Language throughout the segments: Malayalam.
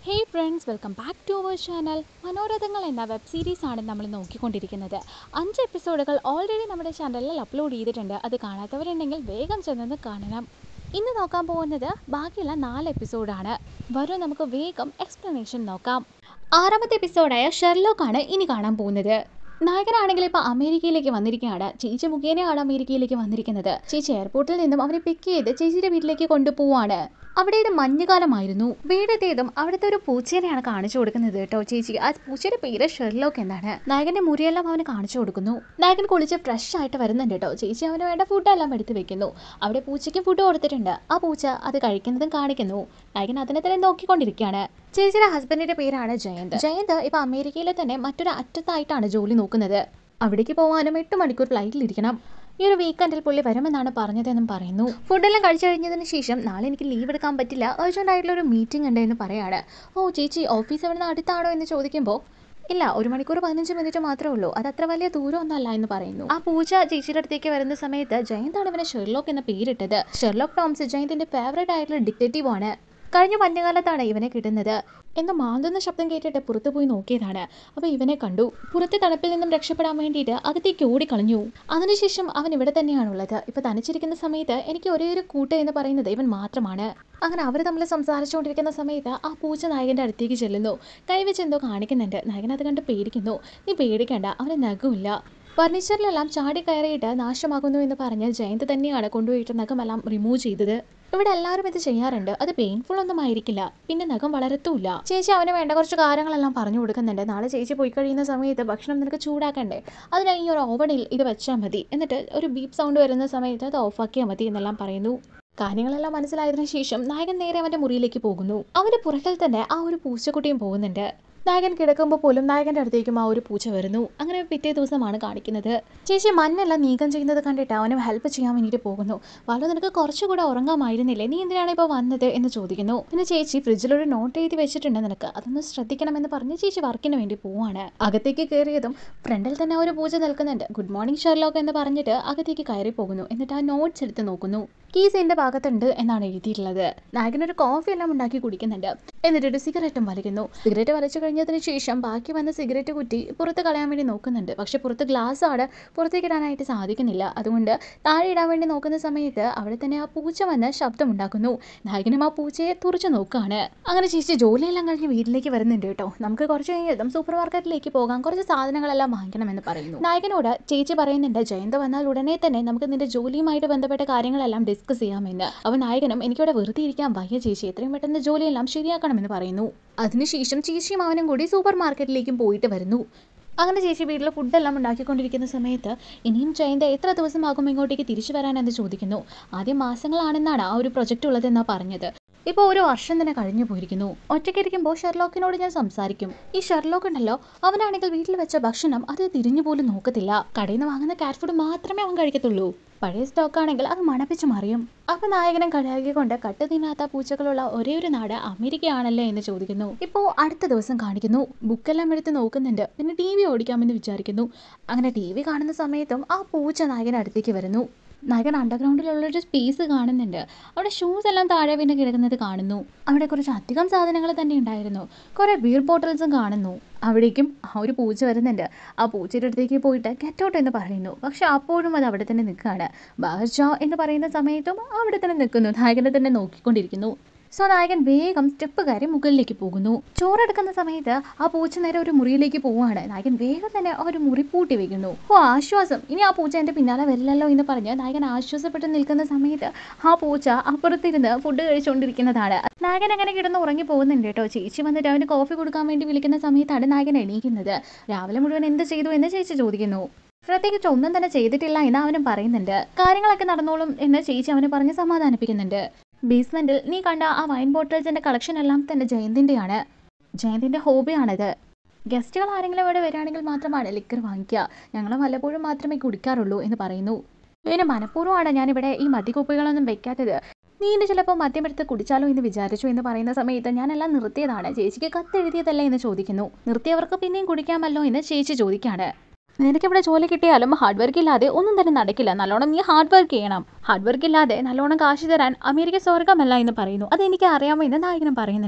hey friends welcome back to our channel Manorathangal എന്ന വെബ് സീരീസ് ആണ് നമ്മൾ നോക്കിക്കൊണ്ടിരിക്കുന്നത് അഞ്ച് എപ്പിസോഡുകൾ ഓൾറെഡി നമ്മുടെ ചാനലിൽ അപ്ലോഡ് ചെയ്തിട്ടുണ്ട് അത് കാണാത്തവരുണ്ടെങ്കിൽ വേഗം ചെന്നത് കാണണം ഇന്ന് നോക്കാൻ പോകുന്നത് ബാക്കിയുള്ള നാല് എപ്പിസോഡാണ് വരും നമുക്ക് വേഗം എക്സ്പ്ലനേഷൻ നോക്കാം ആറാമത്തെ എപ്പിസോഡായ ഷെർലോക്കാണ് ഇനി കാണാൻ പോകുന്നത് നായകനാണെങ്കിൽ ഇപ്പോൾ അമേരിക്കയിലേക്ക് വന്നിരിക്കുകയാണ് ചേച്ചി മുഖേനയാണ് അമേരിക്കയിലേക്ക് വന്നിരിക്കുന്നത് ചേച്ചി എയർപോർട്ടിൽ നിന്നും അവരെ പിക്ക് ചെയ്ത് ചേച്ചിയുടെ വീട്ടിലേക്ക് കൊണ്ടുപോവാണ് അവിടെ ഇത് മഞ്ഞുകാലമായിരുന്നു വീടെത്തിയതും അവിടുത്തെ ഒരു പൂച്ചേനെയാണ് കാണിച്ചു കൊടുക്കുന്നത് കേട്ടോ ചേച്ചി ആ പൂച്ചയുടെ പേര് ഷെർലോക്ക് എന്നാണ് നായകന്റെ മുറിയെല്ലാം അവന് കാണിച്ചു കൊടുക്കുന്നു നായകൻ കുളിച്ച് ഫ്രഷ് ആയിട്ട് വരുന്നുണ്ട് കേട്ടോ ചേച്ചി അവന് വേണ്ട ഫുഡെല്ലാം എടുത്ത് വെക്കുന്നു അവിടെ പൂച്ചയ്ക്ക് ഫുഡ് കൊടുത്തിട്ടുണ്ട് ആ പൂച്ച അത് കഴിക്കുന്നതും കാണിക്കുന്നു നായകൻ അതിനെ തന്നെ നോക്കിക്കൊണ്ടിരിക്കുകയാണ് ചേച്ചിയുടെ ഹസ്ബൻഡിന്റെ പേരാണ് ജയന്ത് ജയന്ത് ഇപ്പൊ അമേരിക്കയിലെ തന്നെ മറ്റൊരു അറ്റത്തായിട്ടാണ് ജോലി നോക്കുന്നത് അവിടേക്ക് പോകാനും എട്ട് മണിക്കൂർ ഫ്ലൈറ്റിൽ ഇരിക്കണം ഈ ഒരു വീക്കെൻഡിൽ പുള്ളി വരുമെന്നാണ് പറഞ്ഞതെന്നും പറയുന്നു ഫുഡെല്ലാം കഴിച്ചു കഴിഞ്ഞതിന് ശേഷം നാളെ എനിക്ക് ലീവ് എടുക്കാൻ പറ്റില്ല അർജന്റ് ആയിട്ടുള്ള ഒരു മീറ്റിംഗ് ഉണ്ട് എന്ന് പറയാണ് ഓ ചേച്ചി ഓഫീസ് എവിടെ നിന്ന് അടുത്താണോ എന്ന് ചോദിക്കുമ്പോൾ ഇല്ല ഒരു മണിക്കൂർ പതിനഞ്ച് മിനിറ്റ് മാത്രമേ ഉള്ളൂ അത് അത്ര വലിയ ദൂരമൊന്നുമല്ല എന്ന് പറയുന്നു ആ പൂച്ച ചേച്ചിയുടെ അടുത്തേക്ക് വരുന്ന സമയത്ത് ജയന്താണ് ഇവനെ ഷെർലോക്ക് എന്ന പേരിട്ടത് ഷെർലോക്ക് ടോംസ് ജയന്തിന്റെ ഫേവറേറ്റ് ആയിട്ടുള്ള ഡിറ്റക്റ്റീവ് ആണ് കഴിഞ്ഞ മഞ്ഞുകാലത്താണ് ഇവനെ കിട്ടുന്നത് എന്ന് മാന്തുന്ന ശബ്ദം കേട്ടിട്ട് പുറത്തു പോയി നോക്കിയതാണ് അപ്പോൾ ഇവനെ കണ്ടു പുറത്തെ തണുപ്പിൽ നിന്നും രക്ഷപ്പെടാൻ വേണ്ടിയിട്ട് അകത്തേക്ക് ഓടിക്കളഞ്ഞു അതിനുശേഷം അവൻ ഇവിടെ തന്നെയാണുള്ളത് ഇപ്പൊ തനിച്ചിരിക്കുന്ന സമയത്ത് എനിക്ക് ഒരേ ഒരു കൂട്ട് എന്ന് പറയുന്നത് ഇവൻ മാത്രമാണ് അങ്ങനെ അവർ തമ്മിൽ സംസാരിച്ചുകൊണ്ടിരിക്കുന്ന സമയത്ത് ആ പൂച്ച നായകന്റെ അടുത്തേക്ക് ചെല്ലുന്നു കൈവച്ച് എന്തോ കാണിക്കുന്നുണ്ട് നായകൻ അത് കണ്ട് പേടിക്കുന്നു നീ പേടിക്കണ്ട അവന് നഖമില്ല ഫർണിച്ചറിലെല്ലാം ചാടി കയറിയിട്ട് നാശമാകുന്നു എന്ന് പറഞ്ഞ് ജയന്ത് തന്നെയാണ് കൊണ്ടുപോയിട്ട് നഖമെല്ലാം റിമൂവ് ചെയ്തത് ഇവിടെ എല്ലാവരും ഇത് ചെയ്യാറുണ്ട് അത് പെയിൻഫുൾ ഒന്നും ആയിരിക്കില്ല പിന്നെ നഖം വളരത്തുമില്ല ചേച്ചി അവന് വേണ്ട കുറച്ച് കാര്യങ്ങളെല്ലാം പറഞ്ഞു കൊടുക്കുന്നുണ്ട് നാളെ ചേച്ചി പോയി കഴിയുന്ന സമയത്ത് ഭക്ഷണം നിനക്ക് ചൂടാക്കണ്ടേ അതിനായി ഈ ഒരു ഓവണിൽ ഇത് വെച്ചാൽ മതി എന്നിട്ട് ഒരു ബീപ്പ് സൗണ്ട് വരുന്ന സമയത്ത് അത് ഓഫാക്കിയാൽ മതി എന്നെല്ലാം പറയുന്നു കാര്യങ്ങളെല്ലാം മനസ്സിലായതിനു ശേഷം നായകൻ നേരെ അവന്റെ മുറിയിലേക്ക് പോകുന്നു അവന്റെ പുറകിൽ തന്നെ ആ ഒരു പൂച്ചക്കുട്ടിയും പോകുന്നുണ്ട് നായകൻ കിടക്കുമ്പോൾ പോലും നായകന്റെ അടുത്തേക്കും ആ ഒരു പൂച്ച വരുന്നു അങ്ങനെ പിറ്റേ ദിവസമാണ് കാണിക്കുന്നത് ചേച്ചി മണ്ണെല്ലാം നീക്കം ചെയ്യുന്നത് കണ്ടിട്ട് അവനും ഹെൽപ്പ് ചെയ്യാൻ വേണ്ടിയിട്ട് പോകുന്നു വളരെ നിനക്ക് കുറച്ചുകൂടെ ഉറങ്ങാമായിരുന്നില്ലേ നീ എന്തിനാണ് ഇപ്പോൾ വന്നത് എന്ന് ചോദിക്കുന്നു പിന്നെ ചേച്ചി ഫ്രിഡ്ജിലൊരു നോട്ട് എഴുതി വെച്ചിട്ടുണ്ട് നിനക്ക് അതൊന്ന് ശ്രദ്ധിക്കണമെന്ന് പറഞ്ഞ് ചേച്ചി വർക്കിന് വേണ്ടി പോവാണ് അകത്തേക്ക് കയറിയതും ഫ്രണ്ടിൽ തന്നെ ഒരു പൂച്ച നിൽക്കുന്നുണ്ട് ഗുഡ് മോർണിംഗ് ഷെർലോക്ക് എന്ന് പറഞ്ഞിട്ട് അകത്തേക്ക് കയറി പോകുന്നു എന്നിട്ട് ആ നോട്ട്സ് എടുത്ത് നോക്കുന്നു കീസ് എൻ്റെ ഭാഗത്തുണ്ട് എന്നാണ് എഴുതിയിട്ടുള്ളത് നായകനൊരു കോഫി എല്ലാം ഉണ്ടാക്കി കുടിക്കുന്നുണ്ട് എന്നിട്ട് ഒരു സിഗരറ്റും വലിക്കുന്നു സിഗരറ്റ് വലിച്ചു കഴിഞ്ഞതിന് ശേഷം ബാക്കി വന്ന സിഗരറ്റ് കുറ്റി പുറത്ത് കളയാൻ വേണ്ടി നോക്കുന്നുണ്ട് പക്ഷെ പുറത്ത് ഗ്ലാസ് ആണ് പുറത്തേക്ക് ഇടാനായിട്ട് സാധിക്കുന്നില്ല അതുകൊണ്ട് താഴെ ഇടാൻ വേണ്ടി നോക്കുന്ന സമയത്ത് അവിടെ തന്നെ ആ പൂച്ച വന്ന് ശബ്ദമുണ്ടാക്കുന്നു നായകനും ആ പൂച്ചയെ തുറച്ചു നോക്കുകയാണ് അങ്ങനെ ചേച്ചി ജോലിയെല്ലാം കഴിഞ്ഞ് വീട്ടിലേക്ക് വരുന്നുണ്ട് കേട്ടോ നമുക്ക് കുറച്ച് കഴിഞ്ഞതും സൂപ്പർ മാർക്കറ്റിലേക്ക് പോകാം കുറച്ച് സാധനങ്ങളെല്ലാം വാങ്ങിക്കണമെന്ന് പറയുന്നു നായകനോട് ചേച്ചി പറയുന്നുണ്ട് ജയന്ത് വന്നാൽ ഉടനെ തന്നെ നമുക്ക് നിന്റെ ജോലിയുമായിട്ട് ബന്ധപ്പെട്ട കാര്യങ്ങളെല്ലാം ഡിസ്കസ് ചെയ്യാമെന്ന് അവൻ നായകനും എനിക്കിവിടെ വെറുതെ ഇരിക്കാൻ വയ്യ ചേച്ചി എത്രയും പെട്ടെന്ന് ജോലിയെല്ലാം ശരിയാക്കണമെന്ന് പറയുന്നു അതിനുശേഷം ചേച്ചിയും അവനും കൂടി സൂപ്പർ മാർക്കറ്റിലേക്കും പോയിട്ട് വരുന്നു അങ്ങനെ ചേച്ചി വീട്ടിൽ ഫുഡെല്ലാം ഉണ്ടാക്കിക്കൊണ്ടിരിക്കുന്ന സമയത്ത് ഇനിയും ജയന്ത എത്ര ദിവസമാകും ഇങ്ങോട്ടേക്ക് തിരിച്ചു വരാനെന്ന് ചോദിക്കുന്നു ആദ്യം മാസങ്ങളാണെന്നാണ് ആ ഒരു പ്രൊജക്റ്റ് ഉള്ളതെന്നാണ് പറഞ്ഞത് ഇപ്പോൾ ഒരു വർഷം തന്നെ കഴിഞ്ഞു പോയിരിക്കുന്നു ഒറ്റയ്ക്കിരിക്കുമ്പോൾ ഷെർലോക്കിനോട് ഞാൻ സംസാരിക്കും ഈ ഷെർലോക്ക് ഉണ്ടല്ലോ അവനാണെങ്കിൽ വീട്ടിൽ വെച്ച ഭക്ഷണം അത് തിരിഞ്ഞു പോലും നോക്കത്തില്ല കടയിൽ നിന്ന് വാങ്ങുന്ന കാറ്റ് ഫുഡ് മാത്രമേ അവൻ കഴിക്കത്തുള്ളൂ പഴയ സ്റ്റോക്ക് ആണെങ്കിൽ അത് മണപ്പിച്ച് മറിയും അപ്പൊ നായകനെ കളിയാക്കിക്കൊണ്ട് കട്ട് തിന്നാത്ത പൂച്ചകളുള്ള ഒരേ ഒരു നാട് അമേരിക്കയാണല്ലേ എന്ന് ചോദിക്കുന്നു ഇപ്പോൾ അടുത്ത ദിവസം കാണിക്കുന്നു ബുക്കെല്ലാം എടുത്ത് നോക്കുന്നുണ്ട് പിന്നെ ടി വി ഓടിക്കാമെന്ന് വിചാരിക്കുന്നു അങ്ങനെ ടി വി കാണുന്ന സമയത്തും ആ പൂച്ച നായകൻ്റെ അടുത്തേക്ക് വരുന്നു നായകൻ അണ്ടർഗ്രൗണ്ടിലുള്ള ഒരു സ്പേസ് കാണുന്നുണ്ട് അവിടെ ഷൂസ് എല്ലാം താഴെ വീണ് കിടക്കുന്നത് കാണുന്നു അവിടെ കുറച്ച് അധികം സാധനങ്ങൾ തന്നെ ഉണ്ടായിരുന്നു കുറേ ബീർ ബോട്ടിൽസും കാണുന്നു അവിടേക്കും ആ ഒരു പൂച്ച വരുന്നുണ്ട് ആ പൂച്ചയുടെ അടുത്തേക്ക് പോയിട്ട് ഗെറ്റ് ഔട്ട് എന്ന് പറയുന്നു പക്ഷെ അപ്പോഴും അത് അവിടെ തന്നെ നിൽക്കുകയാണ് ബാർജ എന്ന് പറയുന്ന സമയത്തും അവിടെ തന്നെ നിൽക്കുന്നു നായകനെ തന്നെ നോക്കിക്കൊണ്ടിരിക്കുന്നു സോ നായകൻ വേഗം സ്റ്റെപ്പ് കയറി മുകളിലേക്ക് പോകുന്നു ചോറെടുക്കുന്ന സമയത്ത് ആ പൂച്ച നേരെ ഒരു മുറിയിലേക്ക് പോവുകയാണ് നായകൻ വേഗം തന്നെ ആ ഒരു മുറി പൂട്ടി വെക്കുന്നു ഓ ആശ്വാസം ഇനി ആ പൂച്ച എൻ്റെ പിന്നാലെ വരില്ലല്ലോ എന്ന് പറഞ്ഞ് നായകൻ ആശ്വാസപ്പെട്ട് നിൽക്കുന്ന സമയത്ത് ആ പൂച്ച അപ്പുറത്തിരുന്ന് ഫുഡ് കഴിച്ചുകൊണ്ടിരിക്കുന്നതാണ് നായകൻ അങ്ങനെ കിടന്ന് ഉറങ്ങി പോകുന്നുണ്ട് കേട്ടോ ചേച്ചി വന്നിട്ട് അവന് കോഫി കൊടുക്കാൻ വേണ്ടി വിളിക്കുന്ന സമയത്താണ് നായകൻ എണീക്കുന്നത് രാവിലെ മുഴുവൻ എന്ത് ചെയ്തു എന്ന് ചേച്ചി ചോദിക്കുന്നു പ്രത്യേകിച്ച് ഒന്നും തന്നെ ചെയ്തിട്ടില്ല എന്ന് അവനും പറയുന്നുണ്ട് കാര്യങ്ങളൊക്കെ നടന്നോളും എന്ന് ചേച്ചി അവനെ പറഞ്ഞ് സമാധാനിപ്പിക്കുന്നുണ്ട് ബേസ്മെന്റിൽ നീ കണ്ട ആ വൈൻ ബോട്ടിൽസിന്റെ കളക്ഷൻ എല്ലാം തന്നെ ജയന്തിന്റെയാണ് ജയന്തിന്റെ ഹോബിയാണിത് ഗസ്റ്റുകൾ ആരെങ്കിലും ഇവിടെ വരികയാണെങ്കിൽ മാത്രമാണ് ലിക്കർ വാങ്ങിക്കുക ഞങ്ങൾ വല്ലപ്പോഴും മാത്രമേ കുടിക്കാറുള്ളൂ എന്ന് പറയുന്നു പിന്നെ മനഃപൂർവ്വമാണ് ഞാനിവിടെ ഈ മദ്യക്കുപ്പികളൊന്നും വെക്കാത്തത് നീ ഇന്ന് ചിലപ്പോൾ മദ്യമെടുത്ത് കുടിച്ചാലോ എന്ന് വിചാരിച്ചു എന്ന് പറയുന്ന സമയത്ത് ഞാനെല്ലാം നിർത്തിയതാണ് ചേച്ചിക്ക് കത്തെഴുതിയതല്ലേ എന്ന് ചോദിക്കുന്നു നിർത്തിയവർക്ക് പിന്നെയും കുടിക്കാമല്ലോ എന്ന് ചേച്ചി ചോദിക്കാണ് നിനക്കിവിടെ ജോലി കിട്ടിയാലും ഹാർഡ് വർക്ക് ഇല്ലാതെ ഒന്നും തന്നെ നടക്കില്ല നല്ലോണം നീ ഹാർഡ് വർക്ക് ചെയ്യണം ഹാർഡ് വർക്ക് ഇല്ലാതെ നല്ലോണം കാശ് തരാൻ അമേരിക്ക സ്വർഗമല്ല എന്ന് പറയുന്നു അത് എനിക്ക് അറിയാമോ എന്ന് നായകനും പറയുന്നുണ്ട്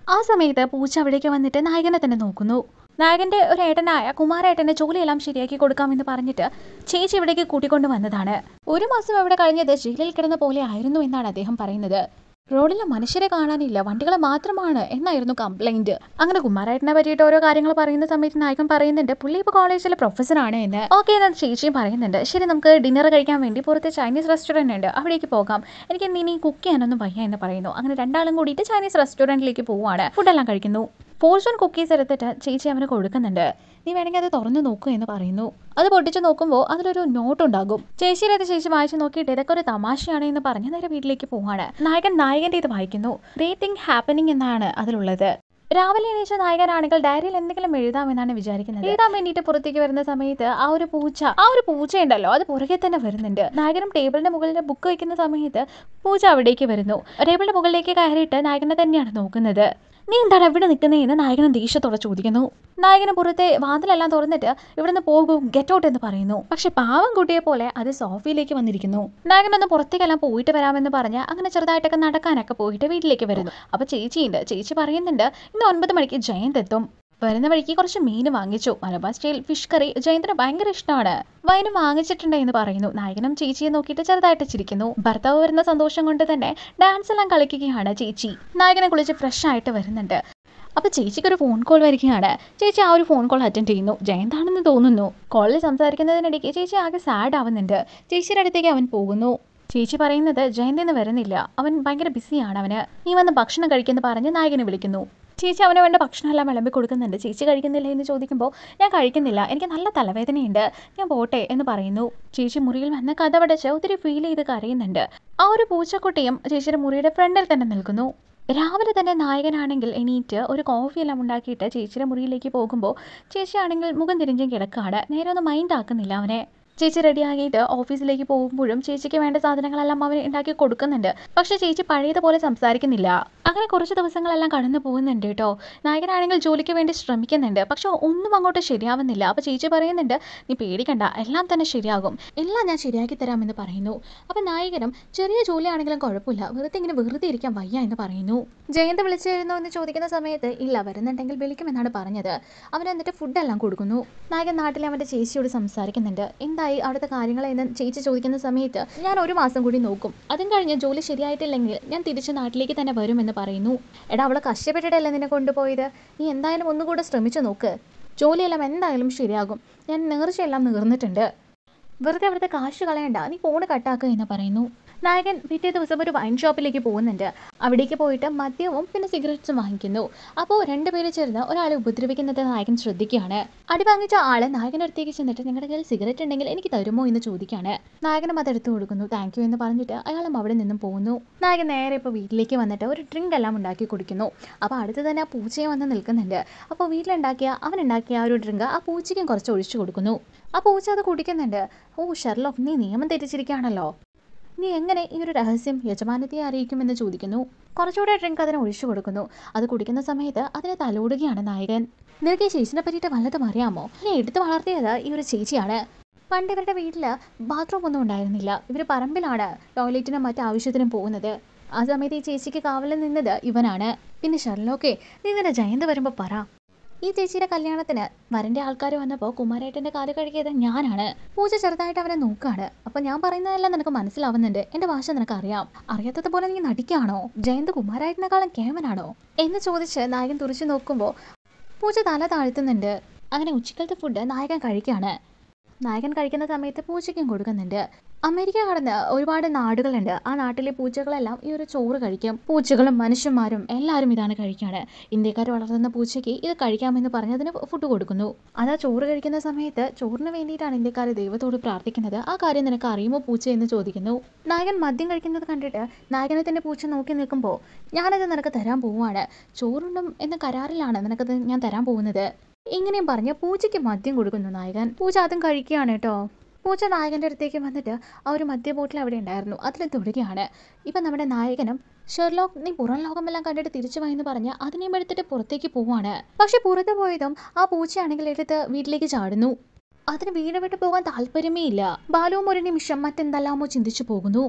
ആ സമയത്ത് പൂച്ച അവിടേക്ക് വന്നിട്ട് നായകനെ തന്നെ നോക്കുന്നു നായകന്റെ ഒരു ഏട്ടനായ കുമാരേട്ടന്റെ ജോലിയെല്ലാം ശരിയാക്കി കൊടുക്കാമെന്ന് പറഞ്ഞിട്ട് ചേച്ചി ഇവിടേക്ക് കൂട്ടിക്കൊണ്ട് വന്നതാണ് ഒരു മാസം അവിടെ കഴിഞ്ഞത് ജയിലിൽ കിടന്ന പോലെ ആയിരുന്നു എന്നാണ് അദ്ദേഹം പറയുന്നത് റോഡിലെ മനുഷ്യരെ കാണാനില്ല വണ്ടികൾ മാത്രമാണ് എന്നായിരുന്നു കംപ്ലൈന്റ് അങ്ങനെ കുമാരേട്ടനെ പറ്റിയിട്ട് ഓരോ കാര്യങ്ങൾ പറയുന്ന സമയത്ത് നായകൻ പറയുന്നുണ്ട് പുള്ളി ഇപ്പോൾ കോളേജിലെ പ്രൊഫസറാണ് എന്ന് ഓക്കെ എന്ന് ചേച്ചിയും പറയുന്നുണ്ട് ശരി നമുക്ക് ഡിന്നർ കഴിക്കാൻ വേണ്ടി പുറത്ത് ചൈനീസ് റെസ്റ്റോറൻറ്റ് ഉണ്ട് അവിടേക്ക് പോകാം എനിക്ക് ഇന്ന് ഇനി കുക്ക് ചെയ്യാനൊന്നും വയ്യ എന്ന് പറയുന്നു അങ്ങനെ രണ്ടാളും കൂടിയിട്ട് ചൈനീസ് റെസ്റ്റോറൻറ്റിലേക്ക് പോവുകയാണ് ഫുഡെല്ലാം കഴിക്കുന്നു ഫോർച്യൂൺ കുക്കീസ് എടുത്തിട്ട് ചേച്ചി അവന് കൊടുക്കുന്നുണ്ട് നീ വേണമെങ്കിൽ അത് തുറന്നു നോക്കൂ എന്ന് പറയുന്നു അത് പൊട്ടിച്ച് നോക്കുമ്പോൾ അതിലൊരു നോട്ട് ഉണ്ടാകും ചേച്ചിയുടെ അത് ചേച്ചി വായിച്ച് നോക്കിയിട്ട് ഇതൊക്കെ ഒരു തമാശയാണ് എന്ന് പറഞ്ഞ് നേരെ വീട്ടിലേക്ക് പോവാണ് നായകൻ നായകൻ്റെ ഇത് വായിക്കുന്നു ഗ്രേറ്റ് തിങ് ഹാപ്പനിങ് എന്നാണ് അതിലുള്ളത് രാവിലെ എണീച്ച നായകനാണെങ്കിൽ ഡയറിയിൽ എന്തെങ്കിലും എഴുതാമെന്നാണ് വിചാരിക്കുന്നത് എഴുതാൻ വേണ്ടിയിട്ട് പുറത്തേക്ക് വരുന്ന സമയത്ത് ആ ഒരു പൂച്ച ആ ഒരു പൂച്ച ഉണ്ടല്ലോ അത് പുറകെ തന്നെ വരുന്നുണ്ട് നായകനും ടേബിളിന്റെ മുകളിൽ ബുക്ക് വയ്ക്കുന്ന സമയത്ത് പൂച്ച അവിടേക്ക് വരുന്നു ടേബിളിന്റെ മുകളിലേക്ക് കയറിയിട്ട് നായകനെ തന്നെയാണ് നോക്കുന്നത് നീ എന്താണ് ഇവിടെ നിൽക്കുന്നതെന്ന് നായകനും ദേഷ്യത്തോടെ ചോദിക്കുന്നു നായകന് പുറത്തെ വാതിലെല്ലാം തുറന്നിട്ട് ഇവിടുന്ന് പോകും ഗെറ്റ് ഔട്ട് എന്ന് പറയുന്നു പക്ഷെ പാവം കുട്ടിയെ പോലെ അത് സോഫയിലേക്ക് വന്നിരിക്കുന്നു നായകനൊന്ന് പുറത്തേക്കെല്ലാം പോയിട്ട് വരാമെന്ന് പറഞ്ഞ് അങ്ങനെ ചെറുതായിട്ടൊക്കെ നടക്കാനൊക്കെ പോയിട്ട് വീട്ടിലേക്ക് വരുന്നു അപ്പൊ ചേച്ചിയുണ്ട് ചേച്ചി പറയുന്നുണ്ട് ഇന്ന് ഒൻപത് മണിക്ക് ജയന്ത് എത്തും വരുന്ന വഴിക്ക് കുറച്ച് മീൻ വാങ്ങിച്ചു മലബാർ സ്റ്റൈൽ ഫിഷ് കറി ജയന്തിന് ഭയങ്കര ഇഷ്ടമാണ് വൈനും വാങ്ങിച്ചിട്ടുണ്ട് എന്ന് പറയുന്നു നായകനും ചേച്ചിയെ നോക്കിയിട്ട് ചെറുതായിട്ട് ചിരിക്കുന്നു ഭർത്താവ് വരുന്ന സന്തോഷം കൊണ്ട് തന്നെ ഡാൻസ് എല്ലാം കളിക്കുകയാണ് ചേച്ചി നായകനെ കുളിച്ച് ഫ്രഷ് ആയിട്ട് വരുന്നുണ്ട് അപ്പോൾ ചേച്ചിക്ക് ഒരു ഫോൺ കോൾ വരികയാണ് ചേച്ചി ആ ഒരു ഫോൺ കോൾ അറ്റൻഡ് ചെയ്യുന്നു ജയന്താണെന്ന് തോന്നുന്നു കോളിൽ സംസാരിക്കുന്നതിനിടയ്ക്ക് ചേച്ചി ആകെ സാഡ് ആവുന്നുണ്ട് ചേച്ചിയുടെ അടുത്തേക്ക് അവൻ പോകുന്നു ചേച്ചി പറയുന്നത് ജയന്തിന്ന് വരുന്നില്ല അവൻ ഭയങ്കര ബിസിയാണ് അവന് നീ വന്ന് ഭക്ഷണം കഴിക്കുമെന്ന് പറഞ്ഞ് നായകനെ വിളിക്കുന്നു ചേച്ചി അവന് വേണ്ട ഭക്ഷണമെല്ലാം വിളമ്പി കൊടുക്കുന്നുണ്ട് ചേച്ചി കഴിക്കുന്നില്ല എന്ന് ചോദിക്കുമ്പോൾ ഞാൻ കഴിക്കുന്നില്ല എനിക്ക് നല്ല തലവേദനയുണ്ട് ഞാൻ പോട്ടെ എന്ന് പറയുന്നു ചേച്ചി മുറിയിൽ വന്ന് കഥവടച്ച് ഒത്തിരി ഫീൽ ചെയ്ത് കരയുന്നുണ്ട് ആ ഒരു പൂച്ചക്കുട്ടിയും ചേച്ചിയുടെ മുറിയുടെ ഫ്രണ്ടിൽ തന്നെ നിൽക്കുന്നു രാവിലെ തന്നെ നായകനാണെങ്കിൽ എണീറ്റ് ഒരു കോഫി എല്ലാം ഉണ്ടാക്കിയിട്ട് ചേച്ചിയുടെ മുറിയിലേക്ക് പോകുമ്പോൾ ചേച്ചിയാണെങ്കിൽ മുഖം തിരിഞ്ഞും കിടക്കാണ് നേരെ ഒന്നും മൈൻഡ് ആക്കുന്നില്ല അവനെ ചേച്ചി റെഡിയാക്കിയിട്ട് ഓഫീസിലേക്ക് പോകുമ്പോഴും ചേച്ചിക്ക് വേണ്ട സാധനങ്ങളെല്ലാം അവൻ ഉണ്ടാക്കി കൊടുക്കുന്നുണ്ട് പക്ഷേ ചേച്ചി പഴയതുപോലെ സംസാരിക്കുന്നില്ല അങ്ങനെ കുറച്ച് ദിവസങ്ങളെല്ലാം കടന്നു പോകുന്നുണ്ട് കേട്ടോ നായകനാണെങ്കിൽ ജോലിക്ക് വേണ്ടി ശ്രമിക്കുന്നുണ്ട് പക്ഷെ ഒന്നും അങ്ങോട്ട് ശരിയാവുന്നില്ല അപ്പോൾ ചേച്ചി പറയുന്നുണ്ട് നീ പേടിക്കണ്ട എല്ലാം തന്നെ ശരിയാകും എല്ലാം ഞാൻ ശരിയാക്കി തരാമെന്ന് പറയുന്നു അപ്പോൾ നായകനും ചെറിയ ജോലിയാണെങ്കിലും കുഴപ്പമില്ല വെറുതെ ഇങ്ങനെ വെറുതെ ഇരിക്കാൻ വയ്യ എന്ന് പറയുന്നു ജയന്ത് വിളിച്ചിരുന്നോ എന്ന് ചോദിക്കുന്ന സമയത്ത് ഇല്ല വരുന്നുണ്ടെങ്കിൽ വിളിക്കുമെന്നാണ് പറഞ്ഞത് അവൻ എന്നിട്ട് ഫുഡെല്ലാം കൊടുക്കുന്നു നായകൻ നാട്ടിലെ അവൻ്റെ ചേച്ചിയോട് സംസാരിക്കുന്നുണ്ട് എന്തായി അവിടുത്തെ കാര്യങ്ങൾ എന്ന് ചേച്ചി ചോദിക്കുന്ന സമയത്ത് ഞാൻ ഒരു മാസം കൂടി നോക്കും അതും കഴിഞ്ഞ് ജോലി ശരിയായിട്ടില്ലെങ്കിൽ ഞാൻ തിരിച്ച് നാട്ടിലേക്ക് തന്നെ വരുമെന്ന് പറയുന്നു എടാ അവളെ കഷ്ടപ്പെട്ടിട്ടല്ലേ നിന്നെ കൊണ്ടുപോയത് നീ എന്തായാലും ഒന്നുകൂടെ ശ്രമിച്ചു നോക്ക് ജോലിയെല്ലാം എന്തായാലും ശരിയാകും ഞാൻ നേർച്ചയെല്ലാം നേർന്നിട്ടുണ്ട് വെറുതെ അവിടുത്തെ കാശ് കളയണ്ട നീ ഫോണ് കട്ടാക്കുക എന്ന് പറയുന്നു നായകൻ പിറ്റേ ദിവസം ഒരു വൈൻ ഷോപ്പിലേക്ക് പോകുന്നുണ്ട് അവിടേക്ക് പോയിട്ട് മദ്യവും പിന്നെ സിഗരറ്റ്സും വാങ്ങിക്കുന്നു അപ്പോൾ രണ്ടുപേരും ചേർന്ന് ഒരാളെ ഉപദ്രവിക്കുന്നത് നായകൻ ശ്രദ്ധിക്കുകയാണ് അടി വാങ്ങിച്ച ആള് നായകൻ്റെ അടുത്തേക്ക് ചെന്നിട്ട് നിങ്ങളുടെ കയ്യിൽ സിഗരറ്റ് ഉണ്ടെങ്കിൽ എനിക്ക് തരുമോ എന്ന് ചോദിക്കുകയാണ് നായകനും അത് എടുത്തു കൊടുക്കുന്നു താങ്ക് യു എന്ന് പറഞ്ഞിട്ട് അയാളും അവിടെ നിന്നും പോകുന്നു നായകൻ നേരെ ഇപ്പോൾ വീട്ടിലേക്ക് വന്നിട്ട് ഒരു ഡ്രിങ്ക് എല്ലാം ഉണ്ടാക്കി കുടിക്കുന്നു അപ്പോൾ അടുത്ത് തന്നെ ആ പൂച്ചയെ വന്ന് നിൽക്കുന്നുണ്ട് അപ്പോൾ വീട്ടിലുണ്ടാക്കിയ അവൻ ഉണ്ടാക്കിയ ആ ഒരു ഡ്രിങ്ക് ആ പൂച്ചയ്ക്കും കുറച്ച് ഒഴിച്ചു കൊടുക്കുന്നു ആ പൂച്ച അത് കുടിക്കുന്നുണ്ട് ഓ ഷെർലോക്ക് നീ നിയമം തെറ്റിച്ചിരിക്കുകയാണല്ലോ നീ എങ്ങനെ ഈ ഒരു രഹസ്യം യജമാനത്തെ അറിയിക്കുമെന്ന് ചോദിക്കുന്നു കുറച്ചുകൂടെ ഡ്രിങ്ക് അതിന് ഒഴിച്ചു കൊടുക്കുന്നു അത് കുടിക്കുന്ന സമയത്ത് അതിനെ തലോടുകയാണ് നായകൻ നിനക്ക് ഈ ചേച്ചിനെ പറ്റിയിട്ട് വല്ലതും അറിയാമോ നീ എടുത്തു വളർത്തിയത് ഈ ഒരു ചേച്ചിയാണ് പണ്ട് ഇവരുടെ വീട്ടിൽ ബാത്റൂം ഒന്നും ഉണ്ടായിരുന്നില്ല ഇവർ പറമ്പിലാണ് ടോയ്ലറ്റിനും മറ്റു ആവശ്യത്തിനും പോകുന്നത് ആ സമയത്ത് ഈ ചേച്ചിക്ക് കാവലിൽ നിന്നത് ഇവനാണ് പിന്നെ ഷെർലോക്കെ നീ നിന്റെ ജയന്ത് വരുമ്പോൾ പറ ഈ ചേച്ചിയുടെ കല്യാണത്തിന് വരൻ്റെ ആൾക്കാർ വന്നപ്പോൾ കുമാരേട്ടൻ്റെ കാല് കഴുകിയത് ഞാനാണ് പൂജ ചെറുതായിട്ട് അവനെ നോക്കാണ് അപ്പോൾ ഞാൻ പറയുന്നതെല്ലാം നിനക്ക് മനസ്സിലാവുന്നുണ്ട് എൻ്റെ ഭാഷ നിനക്ക് അറിയാം അറിയാത്തത് പോലെ നീ നടിക്കാണോ ജയന്ത് കുമാരേട്ടനെക്കാളും കേവനാണോ എന്ന് ചോദിച്ച് നായകൻ തുറച്ചു നോക്കുമ്പോൾ പൂജ തല താഴ്ത്തുന്നുണ്ട് അങ്ങനെ ഉച്ചക്കലത്തെ ഫുഡ് നായകൻ കഴിക്കുകയാണ് നായകൻ കഴിക്കുന്ന സമയത്ത് പൂച്ചയ്ക്കും കൊടുക്കുന്നുണ്ട് അമേരിക്ക കടന്ന് ഒരുപാട് നാടുകളുണ്ട് ആ നാട്ടിലെ പൂച്ചകളെല്ലാം ഈ ഒരു ചോറ് കഴിക്കും പൂച്ചകളും മനുഷ്യന്മാരും എല്ലാവരും ഇതാണ് കഴിക്കാണ് ഇന്ത്യക്കാർ വളർത്തുന്ന പൂച്ചയ്ക്ക് ഇത് കഴിക്കാമെന്ന് പറഞ്ഞ് അതിന് ഫുഡ് കൊടുക്കുന്നു അത് ആ ചോറ് കഴിക്കുന്ന സമയത്ത് ചോറിന് വേണ്ടിയിട്ടാണ് ഇന്ത്യക്കാർ ദൈവത്തോട് പ്രാർത്ഥിക്കുന്നത് ആ കാര്യം നിനക്ക് അറിയുമോ പൂച്ച എന്ന് ചോദിക്കുന്നു നായകൻ മദ്യം കഴിക്കുന്നത് കണ്ടിട്ട് നായകനെ തന്നെ പൂച്ച നോക്കി നിൽക്കുമ്പോൾ ഞാനത് നിനക്ക് തരാൻ പോവുകയാണ് ചോറുണ്ടും എന്ന കരാറിലാണ് നിനക്കത് ഞാൻ തരാൻ പോകുന്നത് ഇങ്ങനെയും പറഞ്ഞ് പൂച്ചയ്ക്ക് മദ്യം കൊടുക്കുന്നു നായകൻ പൂച്ച അതും കഴിക്കുകയാണ് കേട്ടോ പൂച്ച നായകൻ്റെ അടുത്തേക്ക് വന്നിട്ട് ആ ഒരു മദ്യ ബോട്ടിൽ അവിടെ ഉണ്ടായിരുന്നു അതിൽ തൊടുകയാണ് ഇപ്പം നമ്മുടെ നായകനും ഷെർലോക്ക് നീ പുറം ലോകമെല്ലാം കണ്ടിട്ട് തിരിച്ചു വായെന്ന് പറഞ്ഞ് അതിനെയും എടുത്തിട്ട് പുറത്തേക്ക് പോവാണ് പക്ഷെ പുറത്ത് പോയതും ആ പൂച്ചയാണെങ്കിൽ എടുത്ത് വീട്ടിലേക്ക് ചാടുന്നു അതിന് വീട് വിട്ട് പോകാൻ താല്പര്യമേ ഇല്ല ബാലുവും ഒരു നിമിഷം മറ്റെന്തെല്ലാമോ ചിന്തിച്ചു പോകുന്നു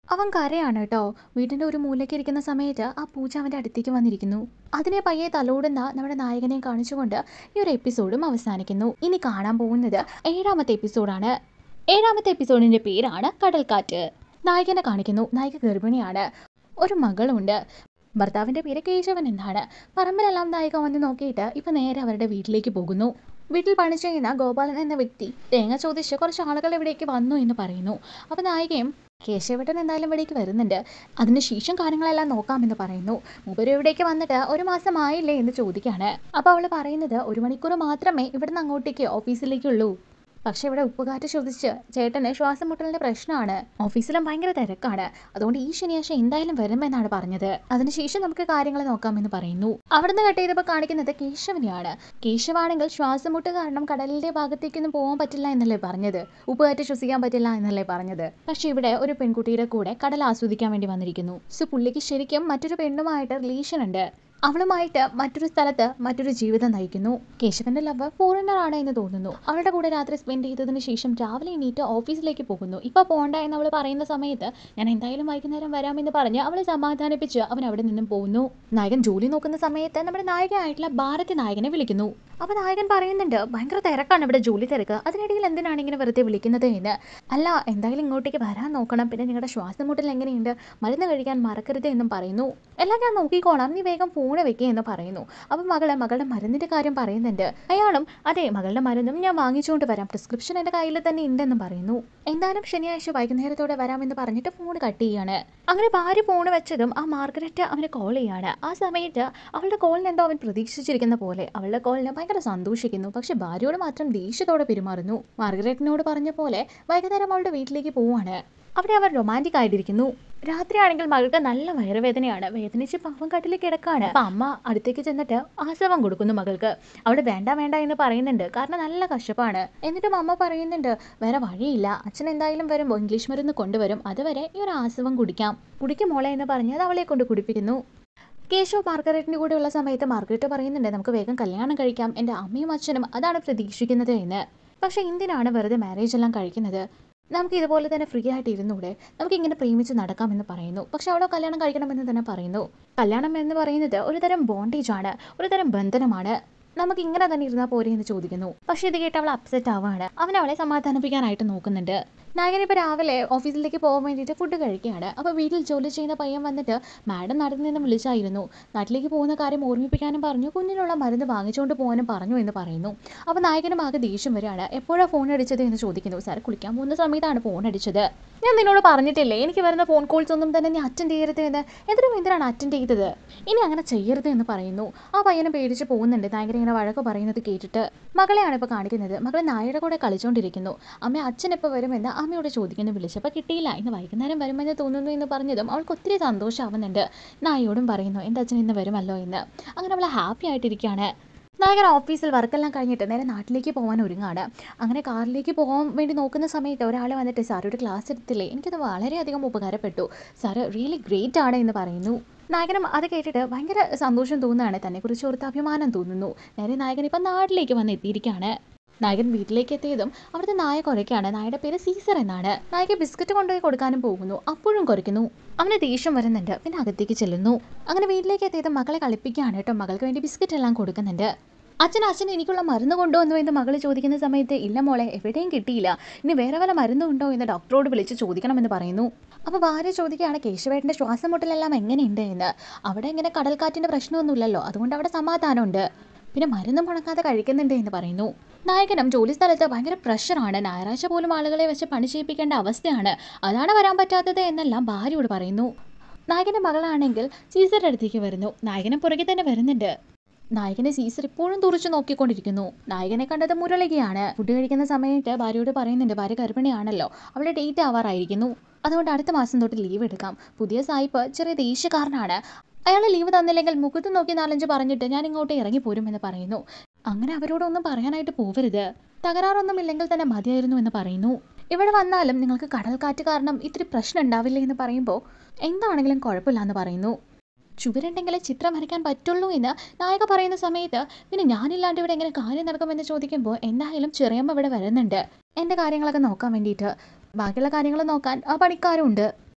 അവൻ കരയാണ് കേട്ടോ വീടിൻ്റെ ഒരു മൂലയ്ക്ക് ഇരിക്കുന്ന സമയത്ത് ആ പൂജ അവൻ്റെ അടുത്തേക്ക് വന്നിരിക്കുന്നു അതിനെ പയ്യെ തലോടുന്ന നമ്മുടെ നായകനെ കാണിച്ചുകൊണ്ട് ഈ ഒരു എപ്പിസോഡും അവസാനിക്കുന്നു ഇനി കാണാൻ പോകുന്നത് ഏഴാമത്തെ എപ്പിസോഡാണ് ഏഴാമത്തെ എപ്പിസോഡിൻ്റെ പേരാണ് കടൽക്കാറ്റ് നായകനെ കാണിക്കുന്നു നായിക ഗർഭിണിയാണ് ഒരു മകളുണ്ട് ഭർത്താവിൻ്റെ പേര് കേശവൻ എന്നാണ് പറമ്പിലെല്ലാം നായിക വന്ന് നോക്കിയിട്ട് ഇപ്പം നേരെ അവരുടെ വീട്ടിലേക്ക് പോകുന്നു വീട്ടിൽ പണി ചെയ്യുന്ന ഗോപാലൻ എന്ന വ്യക്തി തേങ്ങ ചോദിച്ച് കുറച്ച് ആളുകൾ ഇവിടേക്ക് വന്നു എന്ന് പറയുന്നു അപ്പോൾ നായികയും കേശവേട്ടൻ എന്തായാലും ഇവിടേക്ക് വരുന്നുണ്ട് അതിന് ശേഷം കാര്യങ്ങളെല്ലാം നോക്കാമെന്ന് പറയുന്നു മൂപ്പര് ഇവിടേക്ക് വന്നിട്ട് ഒരു മാസം ആയില്ലേ എന്ന് ചോദിക്കുകയാണ് അപ്പോൾ അവൾ പറയുന്നത് ഒരു മണിക്കൂർ മാത്രമേ ഇവിടുന്ന് അങ്ങോട്ടേക്ക് ഓഫീസിലേക്കുള്ളൂ പക്ഷെ ഇവിടെ ഉപ്പുകാറ്റ് ചോദിച്ച് ചേട്ടന് ശ്വാസം മുട്ടലിന്റെ പ്രശ്നമാണ് ഓഫീസിലും ഭയങ്കര തിരക്കാണ് അതുകൊണ്ട് ഈ ശനിയാഴ്ച എന്തായാലും വരുമെന്നാണ് പറഞ്ഞത് അതിനുശേഷം നമുക്ക് കാര്യങ്ങൾ നോക്കാമെന്ന് പറയുന്നു അവിടുന്ന് കട്ട് ചെയ്തപ്പോൾ കാണിക്കുന്നത് കേശവനെയാണ് കേശവാണെങ്കിൽ ശ്വാസം മുട്ട് കാരണം കടലിന്റെ ഭാഗത്തേക്കൊന്നും പോകാൻ പറ്റില്ല എന്നല്ലേ പറഞ്ഞത് ഉപ്പുകാറ്റ് ശ്വസിക്കാൻ പറ്റില്ല എന്നല്ലേ പറഞ്ഞത് പക്ഷെ ഇവിടെ ഒരു പെൺകുട്ടിയുടെ കൂടെ കടൽ ആസ്വദിക്കാൻ വേണ്ടി വന്നിരിക്കുന്നു സോ പുള്ളിക്ക് ശരിക്കും മറ്റൊരു പെണ്ണുമായിട്ട് റിലേഷൻ ഉണ്ട് അവളുമായിട്ട് മറ്റൊരു സ്ഥലത്ത് മറ്റൊരു ജീവിതം നയിക്കുന്നു കേശവന്റെ ലവ് ഫോറിനർ ആണ് എന്ന് തോന്നുന്നു അവളുടെ കൂടെ രാത്രി സ്പെൻഡ് ചെയ്തതിന് ശേഷം രാവിലെ എണീറ്റ് ഓഫീസിലേക്ക് പോകുന്നു ഇപ്പൊ പോണ്ട എന്ന് അവൾ പറയുന്ന സമയത്ത് ഞാൻ എന്തായാലും വൈകുന്നേരം വരാമെന്ന് പറഞ്ഞ് അവളെ സമാധാനിപ്പിച്ച് അവൻ അവിടെ നിന്നും പോകുന്നു നായകൻ ജോലി നോക്കുന്ന സമയത്ത് നമ്മുടെ നായകനായിട്ടുള്ള ഭാരതി നായകനെ വിളിക്കുന്നു അപ്പൊ നായകൻ പറയുന്നുണ്ട് ഭയങ്കര തിരക്കാണ് ഇവിടെ ജോലി തിരക്ക് അതിനിടയിൽ എന്തിനാണ് ഇങ്ങനെ വെറുതെ വിളിക്കുന്നത് എന്ന് അല്ല എന്തായാലും ഇങ്ങോട്ടേക്ക് വരാൻ നോക്കണം പിന്നെ നിങ്ങളുടെ ശ്വാസം മുട്ടൽ എങ്ങനെയുണ്ട് മരുന്ന് കഴിക്കാൻ മറക്കരുത് എന്നും പറയുന്നു എല്ലാം ഞാൻ നോക്കിക്കോളാം നീ വേഗം ഫോണ് വെക്കുക എന്ന് പറയുന്നു അപ്പം മകളെ മകളുടെ മരുന്നിന്റെ കാര്യം പറയുന്നുണ്ട് അയാളും അതെ മകളുടെ മരുന്നും ഞാൻ വാങ്ങിച്ചുകൊണ്ട് വരാം പ്രിസ്ക്രിപ്ഷൻ എൻ്റെ കയ്യിൽ തന്നെ ഉണ്ടെന്നും പറയുന്നു എന്തായാലും ശനിയാഴ്ച വൈകുന്നേരത്തോടെ വരാമെന്ന് പറഞ്ഞിട്ട് ഫോൺ കട്ട് ചെയ്യാണ് അങ്ങനെ ഭാര്യ ഫോൺ വെച്ചതും ആ മാർഗരറ്റ് അവന് കോൾ ചെയ്യാണ് ആ സമയത്ത് അവളുടെ കോളിന് എന്തോ അവൻ പ്രതീക്ഷിച്ചിരിക്കുന്ന പോലെ അവളുടെ കോളിന് ഭയങ്കര സന്തോഷിക്കുന്നു പക്ഷെ ഭാര്യയോട് മാത്രം ദേഷ്യത്തോടെ പെരുമാറുന്നു മാർഗരറ്റിനോട് പറഞ്ഞ പോലെ വൈകുന്നേരം അവളുടെ വീട്ടിലേക്ക് പോവാണ് അവിടെ അവർ റൊമാൻറ്റിക് ആയിട്ടിരിക്കുന്നു രാത്രിയാണെങ്കിൽ മകൾക്ക് നല്ല വയറുവേദനയാണ് വേദനിച്ച് പാവം കട്ടിൽ കിടക്കാണ് അപ്പൊ അമ്മ അടുത്തേക്ക് ചെന്നിട്ട് ആസവം കൊടുക്കുന്നു മകൾക്ക് അവിടെ വേണ്ട വേണ്ട എന്ന് പറയുന്നുണ്ട് കാരണം നല്ല കഷ്ടപ്പാണ് എന്നിട്ടും അമ്മ പറയുന്നുണ്ട് വേറെ വഴിയില്ല അച്ഛൻ എന്തായാലും വരുമ്പോൾ ഇംഗ്ലീഷ് മരുന്ന് കൊണ്ടുവരും അതുവരെ ഈ ഒരു ആസവം കുടിക്കാം കുടിക്കും മോളെ എന്ന് പറഞ്ഞ് അത് അവളെ കൊണ്ട് കുടിപ്പിക്കുന്നു കേശവ് മാർഗരറ്റിൻ്റെ കൂടെയുള്ള സമയത്ത് മാർഗരറ്റ് പറയുന്നുണ്ട് നമുക്ക് വേഗം കല്യാണം കഴിക്കാം എൻ്റെ അമ്മയും അച്ഛനും അതാണ് പ്രതീക്ഷിക്കുന്നത് എന്ന് പക്ഷേ എന്തിനാണ് വെറുതെ മാരേജ് എല്ലാം കഴിക്കുന്നത് നമുക്ക് ഇതുപോലെ തന്നെ ഫ്രീ ആയിട്ട് ഇരുന്നൂടെ നമുക്ക് ഇങ്ങനെ പ്രേമിച്ച് നടക്കാമെന്ന് പറയുന്നു പക്ഷെ അവളോ കല്യാണം കഴിക്കണമെന്ന് തന്നെ പറയുന്നു കല്യാണം എന്ന് പറയുന്നത് ഒരു തരം ബോണ്ടേജ് ആണ് ഒരു തരം ബന്ധനമാണ് നമുക്ക് ഇങ്ങനെ തന്നെ ഇരുന്നാൽ പോരെ എന്ന് ചോദിക്കുന്നു പക്ഷെ ഇത് കേട്ട് അവൾ അപ്സെറ്റ് ആവുകയാണ് അവൻ അവളെ സമാധാനിപ്പിക്കാനായിട്ട് നോക്കുന്നുണ്ട് നായകൻ ഇപ്പോൾ രാവിലെ ഓഫീസിലേക്ക് പോകാൻ വേണ്ടിയിട്ട് ഫുഡ് കഴിക്കുകയാണ് അപ്പോൾ വീട്ടിൽ ജോലി ചെയ്യുന്ന പയ്യൻ വന്നിട്ട് മാഡം നാട്ടിൽ നിന്ന് വിളിച്ചായിരുന്നു നാട്ടിലേക്ക് പോകുന്ന കാര്യം ഓർമ്മിപ്പിക്കാനും പറഞ്ഞു കുഞ്ഞിനുള്ള മരുന്ന് വാങ്ങിച്ചുകൊണ്ട് പോകാനും പറഞ്ഞു എന്ന് പറയുന്നു അപ്പോൾ നായകനും ആകെ ദേഷ്യം വരികയാണ് എപ്പോഴാണ് ഫോൺ അടിച്ചത് എന്ന് ചോദിക്കുന്നു സാർ കുളിക്കാൻ പോകുന്ന സമയത്താണ് ഫോൺ അടിച്ചത് ഞാൻ നിന്നോട് പറഞ്ഞിട്ടില്ലേ എനിക്ക് വരുന്ന ഫോൺ കോൾസ് ഒന്നും തന്നെ നീ അറ്റൻഡ് ചെയ്യരുത് എന്ന് എന്തിനും എന്തിനാണ് അറ്റൻഡ് ചെയ്തത് ഇനി അങ്ങനെ ചെയ്യരുത് എന്ന് പറയുന്നു ആ പയ്യനെ പേടിച്ച് പോകുന്നുണ്ട് നായകൻ ഇങ്ങനെ വഴക്ക് പറയുന്നത് കേട്ടിട്ട് മകളെയാണ് ഇപ്പോൾ കാണിക്കുന്നത് മകൾ നായയുടെ കൂടെ കളിച്ചുകൊണ്ടിരിക്കുന്നു അമ്മ അച്ഛൻ എപ്പോൾ വരുമെന്ന് അമ്മയോട് ചോദിക്കുന്നു വിളിച്ചപ്പോൾ കിട്ടിയില്ല ഇന്ന് വൈകുന്നേരം വരുമെന്ന് തോന്നുന്നു എന്ന് പറഞ്ഞതും അവൾക്ക് ഒത്തിരി സന്തോഷമാവുന്നുണ്ട് നായയോടും പറയുന്നു എൻ്റെ അച്ഛൻ ഇന്ന് വരുമല്ലോ എന്ന് അങ്ങനെ അവൾ ഹാപ്പി ആയിട്ടിരിക്കുകയാണ് നായകൻ ഓഫീസിൽ വർക്കെല്ലാം കഴിഞ്ഞിട്ട് നേരെ നാട്ടിലേക്ക് പോകാൻ ഒരുങ്ങാണ് അങ്ങനെ കാറിലേക്ക് പോകാൻ വേണ്ടി നോക്കുന്ന സമയത്ത് ഒരാൾ വന്നിട്ട് സാർ ഒരു ക്ലാസ് എടുത്തില്ലേ എനിക്കത് വളരെയധികം ഉപകാരപ്പെട്ടു സാറ് റിയലി ഗ്രേറ്റ് ആണ് എന്ന് പറയുന്നു നായകനും അത് കേട്ടിട്ട് ഭയങ്കര സന്തോഷം തോന്നുകയാണ് തന്നെക്കുറിച്ച് ഓർത്ത് അഭിമാനം തോന്നുന്നു നേരെ നായകൻ ഇപ്പം നാട്ടിലേക്ക് വന്ന് എത്തിയിരിക്കുകയാണ് നായകൻ വീട്ടിലേക്ക് എത്തിയതും അവിടുത്തെ നായ കുരയ്ക്കാണ് നായയുടെ പേര് സീസർ എന്നാണ് നായക ബിസ്ക്കറ്റ് കൊണ്ടുപോയി കൊടുക്കാനും പോകുന്നു അപ്പോഴും കുരയ്ക്കുന്നു അവന് ദേഷ്യം വരുന്നുണ്ട് പിന്നെ അകത്തേക്ക് ചെല്ലുന്നു അങ്ങനെ വീട്ടിലേക്ക് എത്തിയത് മകളെ കളിപ്പിക്കുകയാണ് കേട്ടോ മകൾക്ക് വേണ്ടി ബിസ്ക്കറ്റ് എല്ലാം കൊടുക്കുന്നുണ്ട് അച്ഛൻ അച്ഛൻ എനിക്കുള്ള മരുന്ന് കൊണ്ടുവന്നു എന്ന് മകൾ ചോദിക്കുന്ന സമയത്ത് ഇല്ല മോളെ എവിടെയും കിട്ടിയില്ല ഇനി വേറെ വല്ല മരുന്നും ഉണ്ടോ എന്ന് ഡോക്ടറോട് വിളിച്ച് ചോദിക്കണമെന്ന് പറയുന്നു അപ്പോൾ ഭാര്യ ചോദിക്കുകയാണ് കേശവേട്ടൻ്റെ ശ്വാസം മുട്ടലെല്ലാം എങ്ങനെയുണ്ട് എന്ന് അവിടെ ഇങ്ങനെ കടൽക്കാറ്റിൻ്റെ പ്രശ്നമൊന്നുമില്ലല്ലോ അതുകൊണ്ട് അവിടെ സമാധാനമുണ്ട് പിന്നെ മരുന്നും മുടങ്ങാതെ കഴിക്കുന്നുണ്ട് എന്ന് പറയുന്നു നായകനും ജോലി സ്ഥലത്ത് ഭയങ്കര പ്രഷറാണ് ഞായറാഴ്ച പോലും ആളുകളെ വെച്ച് പണി ചെയ്യിപ്പിക്കേണ്ട അവസ്ഥയാണ് അതാണ് വരാൻ പറ്റാത്തത് എന്നെല്ലാം ഭാര്യയോട് പറയുന്നു നായകൻ്റെ മകളാണെങ്കിൽ സീസറുടെ അടുത്തേക്ക് വരുന്നു നായകനും പുറകെ തന്നെ വരുന്നുണ്ട് നായകനെ സീസർ ഇപ്പോഴും തുറച്ചു നോക്കിക്കൊണ്ടിരിക്കുന്നു നായകനെ കണ്ടത് മുരളികയാണ് ഫുഡ് കഴിക്കുന്ന സമയത്ത് ഭാര്യയോട് പറയുന്നുണ്ട് ഭാര്യ ഗർഭിണിയാണല്ലോ അവളുടെ ഡേറ്റ് ആവാറായിരിക്കുന്നു അതുകൊണ്ട് അടുത്ത മാസം തൊട്ട് ലീവ് എടുക്കാം പുതിയ സായിപ്പ് ചെറിയ ദേഷ്യക്കാരനാണ് അയാൾ ലീവ് തന്നില്ലെങ്കിൽ മുഖത്ത് നോക്കി നാലഞ്ച് പറഞ്ഞിട്ട് ഞാൻ ഇങ്ങോട്ട് ഇറങ്ങി പോരുമെന്ന് പറയുന്നു അങ്ങനെ അവരോടൊന്നും പറയാനായിട്ട് പോവരുത് തകരാറൊന്നും ഇല്ലെങ്കിൽ തന്നെ മതിയായിരുന്നു എന്ന് പറയുന്നു ഇവിടെ വന്നാലും നിങ്ങൾക്ക് കടൽക്കാറ്റ് കാരണം ഇത്തിരി പ്രശ്നം ഉണ്ടാവില്ല എന്ന് പറയുമ്പോൾ എന്താണെങ്കിലും കുഴപ്പമില്ല എന്ന് പറയുന്നു ചുവരുണ്ടെങ്കിലേ ചിത്രം വരയ്ക്കാൻ പറ്റുള്ളൂ എന്ന് നായക പറയുന്ന സമയത്ത് പിന്നെ ഞാനില്ലാണ്ട് ഇവിടെ എങ്ങനെ കാര്യം നടക്കുമെന്ന് ചോദിക്കുമ്പോൾ എന്തായാലും ചെറിയമ്മ ഇവിടെ വരുന്നുണ്ട് എൻ്റെ കാര്യങ്ങളൊക്കെ നോക്കാൻ വേണ്ടിയിട്ട് ബാക്കിയുള്ള കാര്യങ്ങൾ നോക്കാൻ ആ പണിക്കാരും ഉണ്ട്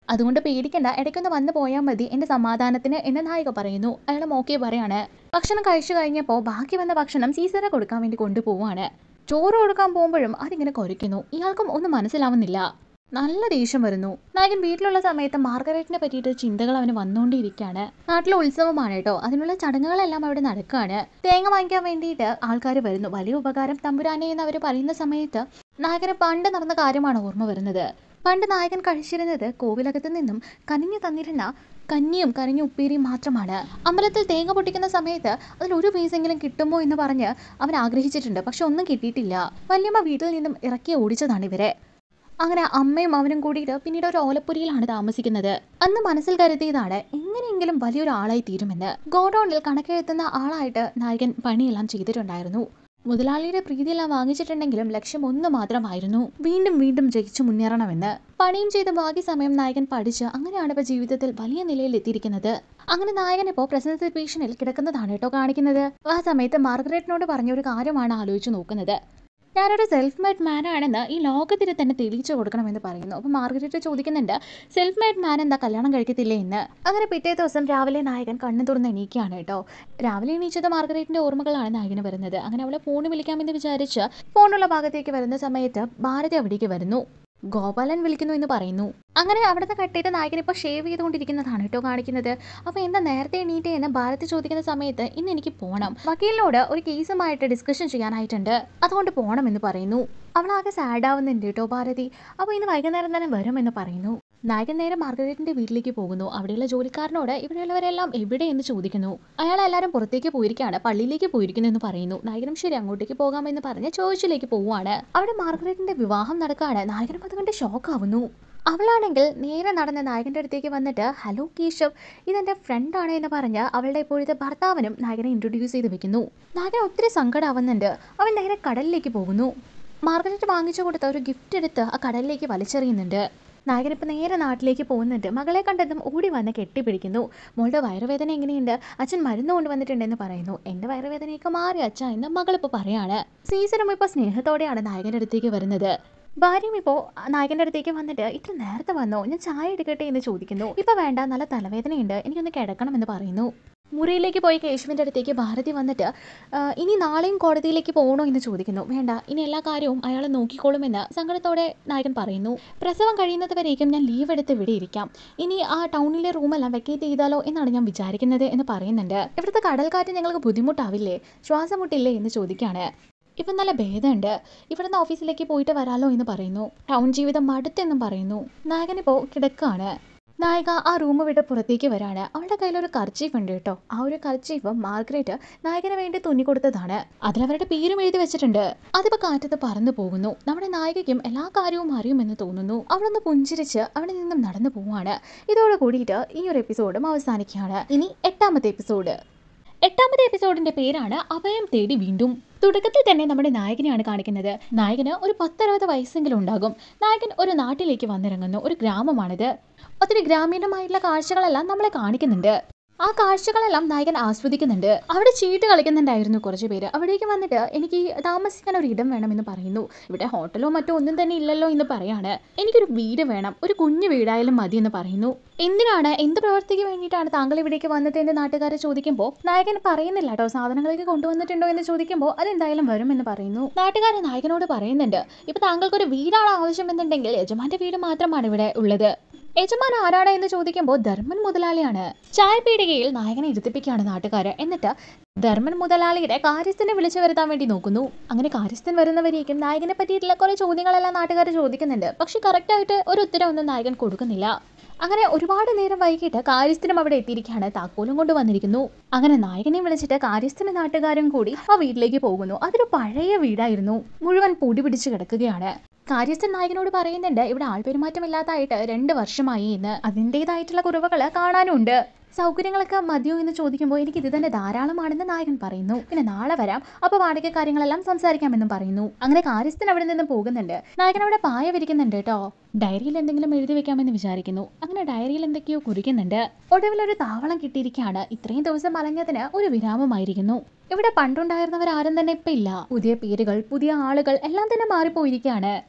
അതുകൊണ്ട് പേടിക്കണ്ട ഇടയ്ക്കൊന്ന് വന്നു പോയാൽ മതി എൻ്റെ സമാധാനത്തിന് എന്ന് നായിക പറയുന്നു അയാൾ ഓക്കെ പറയാണ് ഭക്ഷണം കഴിച്ചു കഴിഞ്ഞപ്പോൾ ബാക്കി വന്ന ഭക്ഷണം സീസറെ കൊടുക്കാൻ വേണ്ടി കൊണ്ടുപോവാണ് ചോറ് കൊടുക്കാൻ പോകുമ്പോഴും അതിങ്ങനെ കുരയ്ക്കുന്നു ഇയാൾക്കും ഒന്നും മനസ്സിലാവുന്നില്ല നല്ല ദേഷ്യം വരുന്നു നായകൻ വീട്ടിലുള്ള സമയത്ത് മാർഗരറ്റിനെ പറ്റിയിട്ട് ചിന്തകൾ അവന് വന്നുകൊണ്ടിരിക്കുകയാണ് നാട്ടിലെ ഉത്സവമാണ് കേട്ടോ അതിനുള്ള ചടങ്ങുകളെല്ലാം അവിടെ നടക്കുകയാണ് തേങ്ങ വാങ്ങിക്കാൻ വേണ്ടിയിട്ട് ആൾക്കാർ വരുന്നു വലിയ ഉപകാരം തമ്പുരാനെ എന്ന് അവർ പറയുന്ന സമയത്ത് നായകന് പണ്ട് നടന്ന കാര്യമാണ് ഓർമ്മ വരുന്നത് പണ്ട് നായകൻ കഴിച്ചിരുന്നത് കോവിലകത്ത് നിന്നും കനിഞ്ഞു തന്നിരുന്ന കഞ്ഞിയും കനിഞ്ഞ ഉപ്പേരിയും മാത്രമാണ് അമ്പലത്തിൽ തേങ്ങ പൊട്ടിക്കുന്ന സമയത്ത് അതിൽ ഒരു പീസെങ്കിലും കിട്ടുമോ എന്ന് പറഞ്ഞ് അവൻ ആഗ്രഹിച്ചിട്ടുണ്ട് പക്ഷെ ഒന്നും കിട്ടിയിട്ടില്ല വല്യമ്മ വീട്ടിൽ നിന്നും ഇറക്കി ഓടിച്ചതാണ് ഇവരെ അങ്ങനെ അമ്മയും അവനും കൂടിയിട്ട് പിന്നീട് ഒരു ഓലപ്പുരിയിലാണ് താമസിക്കുന്നത് അന്ന് മനസ്സിൽ കരുതിയതാണ് എങ്ങനെയെങ്കിലും വലിയൊരു ആളായി തീരുമെന്ന് ഗോഡൌണിൽ കണക്കെഴുത്തുന്ന ആളായിട്ട് നായകൻ പണിയെല്ലാം ചെയ്തിട്ടുണ്ടായിരുന്നു മുതലാളിയുടെ പ്രീതിയെല്ലാം വാങ്ങിച്ചിട്ടുണ്ടെങ്കിലും ലക്ഷ്യം ഒന്ന് മാത്രമായിരുന്നു വീണ്ടും വീണ്ടും ജയിച്ചു മുന്നേറണമെന്ന് പണിയും ചെയ്ത് ബാക്കി സമയം നായകൻ പഠിച്ച് അങ്ങനെയാണ് ഇപ്പോൾ ജീവിതത്തിൽ വലിയ നിലയിൽ എത്തിയിരിക്കുന്നത് അങ്ങനെ നായകൻ ഇപ്പോൾ പ്രസന്റ് സിറ്റുവേഷനിൽ കിടക്കുന്നതാണ് കേട്ടോ കാണിക്കുന്നത് ആ സമയത്ത് മാർഗരറ്റിനോട് പറഞ്ഞ ഒരു കാര്യമാണ് ആലോചിച്ച് നോക്കുന്നത് ഞാനൊരു സെൽഫ് മെയ്ഡ് മാൻ ആണെന്ന് ഈ ലോകത്തിന് തന്നെ തെളിയിച്ചു കൊടുക്കണമെന്ന് പറയുന്നു അപ്പോൾ മാർഗരറ്റ് ചോദിക്കുന്നുണ്ട് സെൽഫ് മെയ്ഡ് മാൻ എന്താ കല്യാണം കഴിക്കത്തില്ലേ എന്ന് അങ്ങനെ പിറ്റേ ദിവസം രാവിലെ നായകൻ കണ്ണു തുറന്ന് എണീക്കുകയാണ് കേട്ടോ രാവിലെ എണീച്ചത് മാർഗരറ്റിന്റെ ഓർമ്മകളാണ് നായകന് വരുന്നത് അങ്ങനെ അവളെ ഫോൺ വിളിക്കാമെന്ന് വിചാരിച്ച് ഫോണുള്ള ഭാഗത്തേക്ക് വരുന്ന സമയത്ത് ഭാരതി അവിടേക്ക് വരുന്നു ഗോപാലൻ വിളിക്കുന്നു എന്ന് പറയുന്നു അങ്ങനെ അവിടുത്തെ കട്ടിയിട്ട് നായകൻ ഇപ്പോൾ ഷേവ് ചെയ്തുകൊണ്ടിരിക്കുന്നതാണ് കേട്ടോ കാണിക്കുന്നത് അപ്പോൾ എന്താ നേരത്തെ എണീറ്റേ എന്ന് ഭാരതി ചോദിക്കുന്ന സമയത്ത് ഇന്ന് എനിക്ക് പോകണം വക്കീലിനോട് ഒരു കേസുമായിട്ട് ഡിസ്കഷൻ ചെയ്യാനായിട്ടുണ്ട് അതുകൊണ്ട് പോകണം എന്ന് പറയുന്നു അവളാകെ സാഡ് ആവുന്നുണ്ട് കേട്ടോ ഭാരതി അപ്പോൾ ഇന്ന് വൈകുന്നേരം തന്നെ വരുമെന്ന് പറയുന്നു നായകൻ നേരെ മാർഗരറ്റിന്റെ വീട്ടിലേക്ക് പോകുന്നു അവിടെയുള്ള ജോലിക്കാരനോട് ഇവിടെയുള്ളവരെല്ലാം എവിടെ എന്ന് ചോദിക്കുന്നു അയാൾ എല്ലാവരും പുറത്തേക്ക് പോയിരിക്കുകയാണ് പള്ളിയിലേക്ക് പോയിരിക്കുന്നു എന്ന് പറയുന്നു നായകനും ശരി അങ്ങോട്ടേക്ക് പോകാമെന്ന് പറഞ്ഞ് ചോദിച്ചിലേക്ക് പോവുകയാണ് അവിടെ മാർഗരറ്റിന്റെ വിവാഹം നടക്കുകയാണ് നായകനും അത് കണ്ട് ഷോക്കാവുന്നു അവളാണെങ്കിൽ നേരെ നടന്ന നായകന്റെ അടുത്തേക്ക് വന്നിട്ട് ഹലോ കേശവ് ഇതെന്റെ ഫ്രണ്ടാണ് എന്ന് പറഞ്ഞ് അവളുടെ ഇപ്പോഴത്തെ ഭർത്താവിനും നായകനെ ഇൻട്രൊഡ്യൂസ് ചെയ്ത് വെക്കുന്നു നായകൻ ഒത്തിരി സങ്കടമാവുന്നുണ്ട് അവൻ നേരെ കടലിലേക്ക് പോകുന്നു മാർഗരറ്റ് വാങ്ങിച്ചു കൊടുത്ത ഒരു ഗിഫ്റ്റ് എടുത്ത് ആ കടലിലേക്ക് വലിച്ചെറിയുന്നുണ്ട് നായകൻ ഇപ്പം നേരെ നാട്ടിലേക്ക് പോകുന്നുണ്ട് മകളെ കണ്ടതും ഓടി വന്ന് കെട്ടിപ്പിടിക്കുന്നു മോളുടെ വയറുവേദന എങ്ങനെയുണ്ട് അച്ഛൻ മരുന്ന് കൊണ്ടുവന്നിട്ടുണ്ടെന്ന് പറയുന്നു എൻ്റെ വയറുവേദനയൊക്കെ മാറി അച്ഛ എന്ന് മകളിപ്പോൾ പറയാണ് സീസണും ഇപ്പോൾ സ്നേഹത്തോടെയാണ് നായകൻ്റെ അടുത്തേക്ക് വരുന്നത് ഭാര്യയും ഇപ്പോൾ നായകൻ്റെ അടുത്തേക്ക് വന്നിട്ട് ഇത്ര നേരത്തെ വന്നോ ഞാൻ ചായ എടുക്കട്ടെ എന്ന് ചോദിക്കുന്നു ഇപ്പം വേണ്ട നല്ല തലവേദനയുണ്ട് എനിക്കൊന്ന് കിടക്കണം എന്ന് പറയുന്നു മുറിയിലേക്ക് പോയി കേശുവിൻ്റെ അടുത്തേക്ക് ഭാരതി വന്നിട്ട് "ആ, ഇനി നാളെയും കോടതിയിലേക്ക് പോകണോ എന്ന് ചോദിക്കുന്നു വേണ്ട ഇനി എല്ലാ കാര്യവും അയാൾ നോക്കിക്കോളുമെന്ന് സങ്കടത്തോടെ നായകൻ പറയുന്നു പ്രസവം കഴിയുന്നത് വരേക്കും ഞാൻ ലീവ് എടുത്ത് ഇവിടെ ഇരിക്കാം ഇനി ആ ടൗണിലെ റൂമെല്ലാം വെക്കേറ്റ് ചെയ്താലോ എന്നാണ് ഞാൻ വിചാരിക്കുന്നത് എന്ന് പറയുന്നുണ്ട് ഇവിടുത്തെ കടൽക്കാറ്റ് ഞങ്ങൾക്ക് ബുദ്ധിമുട്ടാവില്ലേ ശ്വാസം മുട്ടില്ലേ എന്ന് ചോദിക്കുകയാണ് ഇപ്പം നല്ല ഭേദമുണ്ട് ഇവിടുന്ന് ഓഫീസിലേക്ക് പോയിട്ട് വരാലോ എന്ന് പറയുന്നു ടൗൺ ജീവിതം മടുത്തെന്നും പറയുന്നു നായകനിപ്പോൾ കിടക്കാണ് നായിക ആ റൂം വിട്ട് പുറത്തേക്ക് വരാണ് അവളുടെ കയ്യിലൊരു കർച്ചീഫ് ഉണ്ട് കേട്ടോ ആ ഒരു കർച്ചീഫ് മാർഗ്രറ്റ് നായകന് വേണ്ടി തുന്നി കൊടുത്തതാണ് അതിലവരുടെ പേരും എഴുതി വെച്ചിട്ടുണ്ട് അതിപ്പോ കാറ്റത്ത് പറന്നു പോകുന്നു നമ്മുടെ നായികയ്ക്കും എല്ലാ കാര്യവും അറിയുമെന്ന് തോന്നുന്നു അവളൊന്ന് പുഞ്ചിരിച്ച് അവിടെ നിന്നും നടന്നു പോവാണ് ഇതോടെ കൂടിയിട്ട് ഈ ഒരു എപ്പിസോഡും അവസാനിക്കുകയാണ് ഇനി എട്ടാമത്തെ എപ്പിസോഡ് എട്ടാമത്തെ എപ്പിസോഡിന്റെ പേരാണ് അഭയം തേടി വീണ്ടും തുടക്കത്തിൽ തന്നെ നമ്മുടെ നായകനെയാണ് കാണിക്കുന്നത് നായകന് ഒരു പത്തറുപത് വയസ്സെങ്കിലും ഉണ്ടാകും നായകൻ ഒരു നാട്ടിലേക്ക് വന്നിറങ്ങുന്നു ഒരു ഗ്രാമമാണിത് ഒത്തിരി ഗ്രാമീണമായിട്ടുള്ള കാഴ്ചകളെല്ലാം നമ്മളെ കാണിക്കുന്നുണ്ട് ആ കാഴ്ചകളെല്ലാം നായകൻ ആസ്വദിക്കുന്നുണ്ട് അവിടെ ചീട്ട് കളിക്കുന്നുണ്ടായിരുന്നു കുറച്ച് പേര് അവിടേക്ക് വന്നിട്ട് എനിക്ക് ഈ താമസിക്കാൻ ഒരു ഇടം വേണമെന്ന് പറയുന്നു ഇവിടെ ഹോട്ടലോ മറ്റോ ഒന്നും തന്നെ ഇല്ലല്ലോ എന്ന് പറയാണ് എനിക്കൊരു വീട് വേണം ഒരു കുഞ്ഞു വീടായാലും മതി എന്ന് പറയുന്നു എന്തിനാണ് എന്ത് പ്രവൃത്തിക്ക് വേണ്ടിയിട്ടാണ് താങ്കൾ ഇവിടേക്ക് വന്നത് എന്ന് നാട്ടുകാരെ ചോദിക്കുമ്പോൾ നായകൻ പറയുന്നില്ല കേട്ടോ സാധനങ്ങളൊക്കെ കൊണ്ടുവന്നിട്ടുണ്ടോ എന്ന് ചോദിക്കുമ്പോൾ അതെന്തായാലും വരുമെന്ന് പറയുന്നു നാട്ടുകാർ നായകനോട് പറയുന്നുണ്ട് ഇപ്പൊ താങ്കൾക്ക് ഒരു വീടാണ് ആവശ്യമെന്നുണ്ടെങ്കിൽ യജമാന്റെ വീട് മാത്രമാണ് ഇവിടെ ഉള്ളത് യജമാൻ ആരാണ് എന്ന് ചോദിക്കുമ്പോൾ ധർമ്മൻ മുതലാളിയാണ് ചായപീടികയിൽ നായകനെ ഇരുത്തിപ്പിക്കുകയാണ് നാട്ടുകാര് എന്നിട്ട് ധർമ്മൻ മുതലാളിയുടെ കാര്യസ്ഥനെ വിളിച്ചു വരുത്താൻ വേണ്ടി നോക്കുന്നു അങ്ങനെ കാര്യസ്ഥൻ വരുന്നവരേക്കും നായകനെ പറ്റിയിട്ടുള്ള കുറെ ചോദ്യങ്ങളെല്ലാം നാട്ടുകാർ ചോദിക്കുന്നുണ്ട് പക്ഷെ കറക്റ്റായിട്ട് ഒരു ഉത്തരവൊന്നും നായകൻ കൊടുക്കുന്നില്ല അങ്ങനെ ഒരുപാട് നേരം വൈകിട്ട് കാര്യസ്ഥനും അവിടെ എത്തിയിരിക്കുകയാണ് താക്കോലും കൊണ്ട് വന്നിരിക്കുന്നു അങ്ങനെ നായകനെ വിളിച്ചിട്ട് കാര്യസ്ഥനും നാട്ടുകാരും കൂടി ആ വീട്ടിലേക്ക് പോകുന്നു അതൊരു പഴയ വീടായിരുന്നു മുഴുവൻ പൊടി പിടിച്ച് കിടക്കുകയാണ് കാര്യസ്ഥൻ നായകനോട് പറയുന്നുണ്ട് ഇവിടെ ആൾപെരുമാറ്റമില്ലാതായിട്ട് രണ്ട് വർഷമായി എന്ന് അതിൻ്റെതായിട്ടുള്ള കുറവുകൾ കാണാനുണ്ട് സൗകര്യങ്ങളൊക്കെ മതിയോ എന്ന് ചോദിക്കുമ്പോൾ എനിക്ക് ഇത് തന്നെ ധാരാളമാണെന്ന് നായകൻ പറയുന്നു പിന്നെ നാളെ വരാം അപ്പോൾ വാടക കാര്യങ്ങളെല്ലാം സംസാരിക്കാമെന്നും പറയുന്നു അങ്ങനെ കാര്യസ്ഥൻ അവിടെ നിന്ന് പോകുന്നുണ്ട് നായകൻ അവിടെ പായ വിരിക്കുന്നുണ്ട് കേട്ടോ ഡയറിയിൽ എന്തെങ്കിലും എഴുതി വെക്കാമെന്ന് വിചാരിക്കുന്നു അങ്ങനെ ഡയറിയിൽ എന്തൊക്കെയോ കുറിക്കുന്നുണ്ട് ഒടുവിൽ ഒരു താവളം കിട്ടിയിരിക്കുകയാണ് ഇത്രയും ദിവസം അലഞ്ഞതിന് ഒരു വിരാമമായിരിക്കുന്നു ഇവിടെ പണ്ടുണ്ടായിരുന്നവർ ആരും തന്നെ ഇപ്പം ഇല്ല പുതിയ പേരുകൾ പുതിയ ആളുകൾ എല്ലാം തന്നെ മാറിപ്പോയിരിക്കുകയാണ്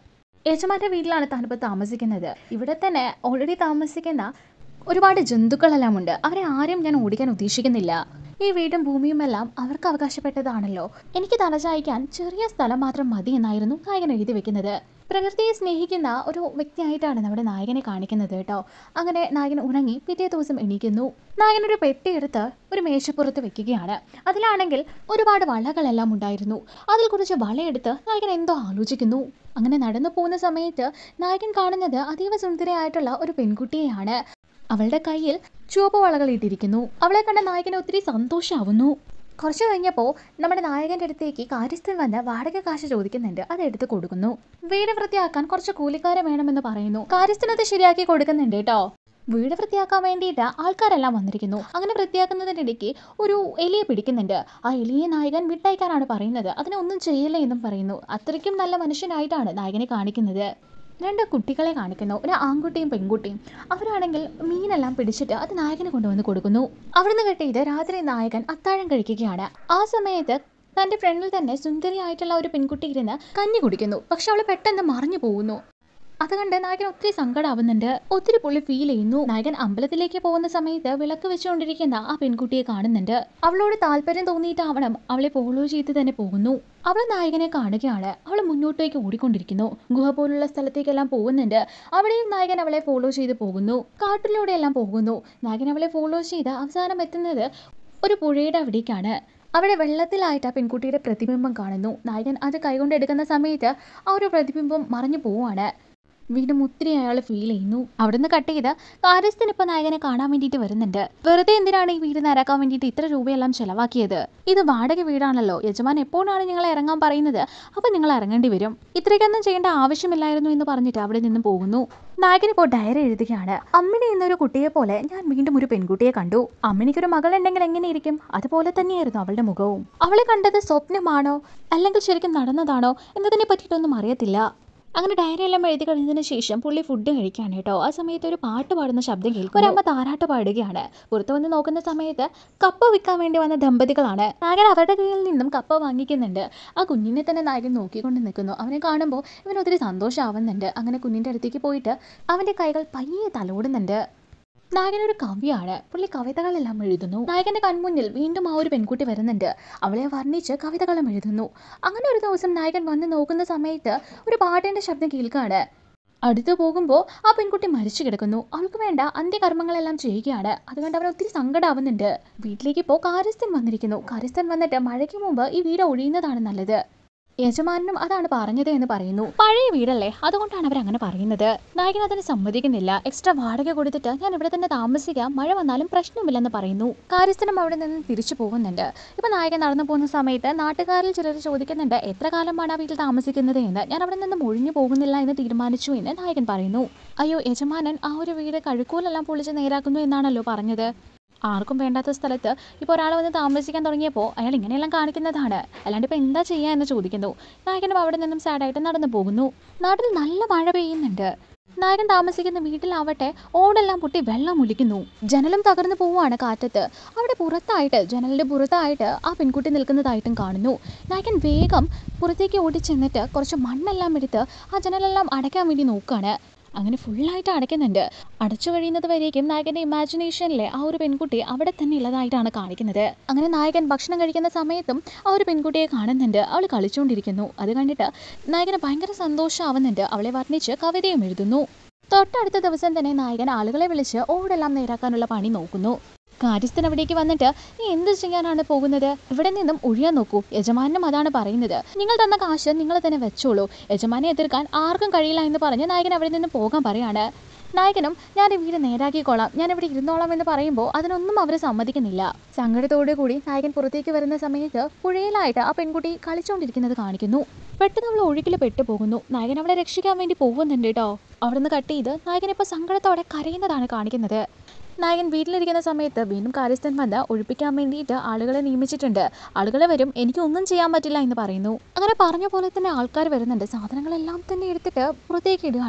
യജമാന്റെ വീട്ടിലാണ് താനിപ്പോൾ താമസിക്കുന്നത് ഇവിടെ തന്നെ ഓൾറെഡി താമസിക്കുന്ന ഒരുപാട് ജന്തുക്കളെല്ലാം ഉണ്ട് അവരെ ആരും ഞാൻ ഓടിക്കാൻ ഉദ്ദേശിക്കുന്നില്ല ഈ വീടും ഭൂമിയുമെല്ലാം അവർക്ക് അവകാശപ്പെട്ടതാണല്ലോ എനിക്ക് തലചായ്ക്കാൻ ചെറിയ സ്ഥലം മാത്രം മതി എന്നായിരുന്നു നായകൻ എഴുതി വെക്കുന്നത് പ്രകൃതിയെ സ്നേഹിക്കുന്ന ഒരു വ്യക്തിയായിട്ടാണ് നമ്മുടെ നായകനെ കാണിക്കുന്നത് കേട്ടോ അങ്ങനെ നായകൻ ഉണങ്ങി പിറ്റേ ദിവസം എണീക്കുന്നു നായകൻ ഒരു പെട്ടി എടുത്ത് ഒരു മേശപ്പുറത്ത് വെക്കുകയാണ് അതിലാണെങ്കിൽ ഒരുപാട് വളകളെല്ലാം ഉണ്ടായിരുന്നു അതിൽ കുറച്ച് വളയെടുത്ത് നായകൻ എന്തോ ആലോചിക്കുന്നു അങ്ങനെ നടന്നു പോകുന്ന സമയത്ത് നായകൻ കാണുന്നത് അതീവ സുന്ദരിയായിട്ടുള്ള ഒരു പെൺകുട്ടിയെയാണ് അവളുടെ കയ്യിൽ ചുവപ്പ് വളകൾ ഇട്ടിരിക്കുന്നു അവളെ കണ്ട നായകന് ഒത്തിരി സന്തോഷമാവുന്നു കുറച്ച് കഴിഞ്ഞപ്പോൾ നമ്മുടെ നായകൻ്റെ അടുത്തേക്ക് കാര്യസ്ഥൻ വന്ന് വാടക കാശ് ചോദിക്കുന്നുണ്ട് അത് എടുത്ത് കൊടുക്കുന്നു വീട് വൃത്തിയാക്കാൻ കുറച്ച് കൂലിക്കാരെ വേണമെന്ന് പറയുന്നു കാര്യസ്ഥനത് ശരിയാക്കി കൊടുക്കുന്നുണ്ട് കേട്ടോ വീട് വൃത്തിയാക്കാൻ വേണ്ടിയിട്ട് ആൾക്കാരെല്ലാം വന്നിരിക്കുന്നു അങ്ങനെ വൃത്തിയാക്കുന്നതിനിടയ്ക്ക് ഒരു എലിയെ പിടിക്കുന്നുണ്ട് ആ എലിയെ നായകൻ വിട്ടയക്കാനാണ് പറയുന്നത് അതിനെ ഒന്നും ചെയ്യില്ല എന്നും പറയുന്നു അത്രയ്ക്കും നല്ല മനുഷ്യനായിട്ടാണ് നായകനെ കാണിക്കുന്നത് രണ്ട് കുട്ടികളെ കാണിക്കുന്നു ഒരു ആൺകുട്ടിയും പെൺകുട്ടിയും അവരാണെങ്കിൽ മീനെല്ലാം പിടിച്ചിട്ട് അത് നായകന് കൊണ്ടുവന്ന് കൊടുക്കുന്നു അവിടുന്ന് കിട്ടിയത് രാത്രി നായകൻ അത്താഴം കഴിക്കുകയാണ് ആ സമയത്ത് തന്റെ ഫ്രണ്ടിൽ തന്നെ സുന്ദരിയായിട്ടുള്ള ഒരു പെൺകുട്ടി ഇരുന്ന് കഞ്ഞി കുടിക്കുന്നു പക്ഷെ അവൾ പെട്ടെന്ന് മറിഞ്ഞു പോകുന്നു അത് കണ്ട് നായകൻ ഒത്തിരി സങ്കടാവുന്നുണ്ട് ഒത്തിരി പുള്ളി ഫീൽ ചെയ്യുന്നു നായകൻ അമ്പലത്തിലേക്ക് പോകുന്ന സമയത്ത് വിളക്ക് വെച്ചുകൊണ്ടിരിക്കുന്ന ആ പെൺകുട്ടിയെ കാണുന്നുണ്ട് അവളോട് താല്പര്യം തോന്നിയിട്ടാവണം അവളെ ഫോളോ ചെയ്ത് തന്നെ പോകുന്നു അവൾ നായകനെ കാണുകയാണ് അവൾ മുന്നോട്ടേക്ക് ഓടിക്കൊണ്ടിരിക്കുന്നു ഗുഹ പോലുള്ള സ്ഥലത്തേക്കെല്ലാം പോകുന്നുണ്ട് അവിടെയും നായകൻ അവളെ ഫോളോ ചെയ്ത് പോകുന്നു കാട്ടിലൂടെയെല്ലാം പോകുന്നു നായകൻ അവളെ ഫോളോ ചെയ്ത് അവസാനം എത്തുന്നത് ഒരു പുഴയുടെ അവിടേക്കാണ് അവിടെ വെള്ളത്തിലായിട്ട് ആ പെൺകുട്ടിയുടെ പ്രതിബിംബം കാണുന്നു നായകൻ അത് കൈകൊണ്ട് എടുക്കുന്ന സമയത്ത് ആ ഒരു പ്രതിബിംബം മറഞ്ഞു പോവാണ് വീണ്ടും ഒത്തിരി അയാൾ ഫീൽ ചെയ്യുന്നു അവിടുന്ന് കട്ട് ചെയ്ത് കാര്യസ്ഥൻ ഇപ്പോൾ നായകനെ കാണാൻ വേണ്ടിയിട്ട് വരുന്നുണ്ട് വെറുതെ എന്തിനാണ് ഈ വീട് നിരക്കാൻ വേണ്ടിയിട്ട് ഇത്ര രൂപയെല്ലാം ചെലവാക്കിയത് ഇത് വാടക വീടാണല്ലോ യജമാൻ എപ്പോഴാണ് നിങ്ങൾ ഇറങ്ങാൻ പറയുന്നത് അപ്പോൾ നിങ്ങൾ ഇറങ്ങേണ്ടി വരും ഇത്രയ്ക്കൊന്നും ചെയ്യേണ്ട ആവശ്യമില്ലായിരുന്നു എന്ന് പറഞ്ഞിട്ട് അവിടെ നിന്ന് പോകുന്നു നായകൻ ഇപ്പോൾ ഡയറി എഴുതുകയാണ് അമ്മിണി എന്നൊരു കുട്ടിയെ പോലെ ഞാൻ വീണ്ടും ഒരു പെൺകുട്ടിയെ കണ്ടു അമ്മിണിക്കൊരു മകളുണ്ടെങ്കിൽ എങ്ങനെയിരിക്കും അതുപോലെ തന്നെയായിരുന്നു അവളുടെ മുഖവും അവളെ കണ്ടത് സ്വപ്നമാണോ അല്ലെങ്കിൽ ശരിക്കും നടന്നതാണോ എന്നതിനെ പറ്റിയിട്ടൊന്നും അറിയത്തില്ല അങ്ങനെ ഡയറി എല്ലാം എഴുതി കഴിഞ്ഞതിന് ശേഷം പുള്ളി ഫുഡ് കഴിക്കുകയാണ് കേട്ടോ ആ സമയത്ത് ഒരു പാട്ട് പാടുന്ന ശബ്ദം കേൾക്കും ഒരമ്മ താരാട്ട് പാടുകയാണ് പുറത്തു വന്ന് നോക്കുന്ന സമയത്ത് കപ്പ വിൽക്കാൻ വേണ്ടി വന്ന ദമ്പതികളാണ് നായകൻ അവരുടെ കയ്യിൽ നിന്നും കപ്പ വാങ്ങിക്കുന്നുണ്ട് ആ കുഞ്ഞിനെ തന്നെ നായകൻ നോക്കിക്കൊണ്ട് നിൽക്കുന്നു അവനെ കാണുമ്പോൾ ഇവന് ഒത്തിരി സന്തോഷമാവുന്നുണ്ട് അങ്ങനെ കുഞ്ഞിൻ്റെ അടുത്തേക്ക് പോയിട്ട് അവൻ്റെ കൈകൾ പയ്യെ തലോടുന്നുണ്ട് നായകൻ ഒരു കവിയാണ് പുള്ളി കവിതകളെല്ലാം എഴുതുന്നു നായകന്റെ കൺമുന്നിൽ വീണ്ടും ആ ഒരു പെൺകുട്ടി വരുന്നുണ്ട് അവളെ വർണ്ണിച്ച് കവിതകളും എഴുതുന്നു അങ്ങനെ ഒരു ദിവസം നായകൻ വന്ന് നോക്കുന്ന സമയത്ത് ഒരു പാട്ടിന്റെ ശബ്ദം കേൾക്കുകയാണ് അടുത്തു പോകുമ്പോൾ ആ പെൺകുട്ടി മരിച്ചു കിടക്കുന്നു അവൾക്ക് വേണ്ട അന്ത്യകർമ്മങ്ങളെല്ലാം ചെയ്യുകയാണ് അതുകൊണ്ട് അവൻ ഒത്തിരി സങ്കടാവുന്നുണ്ട് വീട്ടിലേക്ക് ഇപ്പോൾ കാര്യസ്ഥൻ വന്നിരിക്കുന്നു കാര്യസ്ഥൻ വന്നിട്ട് മഴയ്ക്ക് മുമ്പ് ഈ വീട് ഒഴിയുന്നതാണ് നല്ലത് യജമാനും അതാണ് പറഞ്ഞത് എന്ന് പറയുന്നു പഴയ വീടല്ലേ അതുകൊണ്ടാണ് അവർ അങ്ങനെ പറയുന്നത് നായകൻ അതിന് സമ്മതിക്കുന്നില്ല എക്സ്ട്രാ വാടക കൊടുത്തിട്ട് ഞാൻ ഇവിടെ തന്നെ താമസിക്കാം മഴ വന്നാലും പ്രശ്നമില്ലെന്ന് പറയുന്നു കാര്യസ്ഥനം അവിടെ നിന്ന് തിരിച്ചു പോകുന്നുണ്ട് ഇപ്പൊ നായകൻ നടന്നു പോകുന്ന സമയത്ത് നാട്ടുകാരിൽ ചിലർ ചോദിക്കുന്നുണ്ട് എത്ര കാലമാണ് ആ വീട്ടിൽ താമസിക്കുന്നത് എന്ന് ഞാൻ അവിടെ നിന്നും ഒഴിഞ്ഞു പോകുന്നില്ല എന്ന് തീരുമാനിച്ചു എന്ന് നായകൻ പറയുന്നു അയ്യോ യജമാനൻ ആ ഒരു വീട് കഴുക്കൂലെല്ലാം പൊളിച്ച് നേരാക്കുന്നു എന്നാണല്ലോ പറഞ്ഞത് ആർക്കും വേണ്ടാത്ത സ്ഥലത്ത് ഇപ്പോൾ ഒരാൾ വന്ന് താമസിക്കാൻ തുടങ്ങിയപ്പോൾ അയാൾ ഇങ്ങനെയെല്ലാം കാണിക്കുന്നതാണ് അല്ലാണ്ട് ഇപ്പോൾ എന്താ ചെയ്യുക എന്ന് ചോദിക്കുന്നു നായകനും അവിടെ നിന്നും സാഡായിട്ട് നടന്നു പോകുന്നു നാട്ടിൽ നല്ല മഴ പെയ്യുന്നുണ്ട് നായകൻ താമസിക്കുന്ന വീട്ടിലാവട്ടെ ഓടെല്ലാം പൊട്ടി വെള്ളം ഒലിക്കുന്നു ജനലും തകർന്നു പോവുകയാണ് കാറ്റത്ത് അവിടെ പുറത്തായിട്ട് ജനലിൻ്റെ പുറത്തായിട്ട് ആ പെൺകുട്ടി നിൽക്കുന്നതായിട്ടും കാണുന്നു നായകൻ വേഗം പുറത്തേക്ക് ഓടി ചെന്നിട്ട് കുറച്ച് മണ്ണെല്ലാം എടുത്ത് ആ ജനലെല്ലാം അടയ്ക്കാൻ വേണ്ടി നോക്കുകയാണ് അങ്ങനെ ഫുള്ളായിട്ട് അടയ്ക്കുന്നുണ്ട് അടച്ചു കഴിയുന്നത് വരേക്കും നായകന്റെ ഇമാജിനേഷനിലെ ആ ഒരു പെൺകുട്ടി അവിടെ തന്നെ ഉള്ളതായിട്ടാണ് കാണിക്കുന്നത് അങ്ങനെ നായകൻ ഭക്ഷണം കഴിക്കുന്ന സമയത്തും ആ ഒരു പെൺകുട്ടിയെ കാണുന്നുണ്ട് അവൾ കളിച്ചുകൊണ്ടിരിക്കുന്നു അത് കണ്ടിട്ട് നായകന് ഭയങ്കര സന്തോഷമാവുന്നുണ്ട് അവളെ വർണ്ണിച്ച് കവിതയും എഴുതുന്നു തൊട്ടടുത്ത ദിവസം തന്നെ നായകൻ ആളുകളെ വിളിച്ച് ഓടെല്ലാം നേരാക്കാനുള്ള പണി നോക്കുന്നു കാര്യസ്ഥൻ അവിടേക്ക് വന്നിട്ട് നീ എന്ത് ചെയ്യാനാണ് പോകുന്നത് ഇവിടെ നിന്നും ഒഴിയാൻ നോക്കൂ യജമാനും അതാണ് പറയുന്നത് നിങ്ങൾ തന്ന കാശ് നിങ്ങൾ തന്നെ വെച്ചോളൂ യജമാനെ എതിർക്കാൻ ആർക്കും കഴിയില്ല എന്ന് പറഞ്ഞ് നായകൻ അവിടെ നിന്ന് പോകാൻ പറയാണ് നായകനും ഞാൻ ഈ വീട് നേരാക്കിക്കോളാം ഞാൻ ഇവിടെ ഇരുന്നോളാം എന്ന് പറയുമ്പോൾ അതിനൊന്നും അവർ സമ്മതിക്കുന്നില്ല സങ്കടത്തോടു കൂടി നായകൻ പുറത്തേക്ക് വരുന്ന സമയത്ത് പുഴയിലായിട്ട് ആ പെൺകുട്ടി കളിച്ചുകൊണ്ടിരിക്കുന്നത് കാണിക്കുന്നു പെട്ടെന്ന് അവൾ ഒഴുക്കിൽ പെട്ടുപോകുന്നു നായകൻ അവളെ രക്ഷിക്കാൻ വേണ്ടി പോകുന്നുണ്ട് കേട്ടോ അവിടുന്ന് കട്ട് ചെയ്ത് നായകൻ ഇപ്പോൾ സങ്കടത്തോടെ കരയുന്നതാണ് കാണിക്കുന്നത് നായകൻ വീട്ടിലിരിക്കുന്ന സമയത്ത് വീണ്ടും കാര്യസ്ഥൻ വന്ന് ഒഴിപ്പിക്കാൻ വേണ്ടിയിട്ട് ആളുകളെ നിയമിച്ചിട്ടുണ്ട് ആളുകളെ വരും എനിക്കൊന്നും ചെയ്യാൻ പറ്റില്ല എന്ന് പറയുന്നു അങ്ങനെ പറഞ്ഞ പോലെ തന്നെ ആൾക്കാർ വരുന്നുണ്ട് സാധനങ്ങളെല്ലാം തന്നെ എടുത്തിട്ട് പുറത്തേക്ക് ഇടുകയാണ്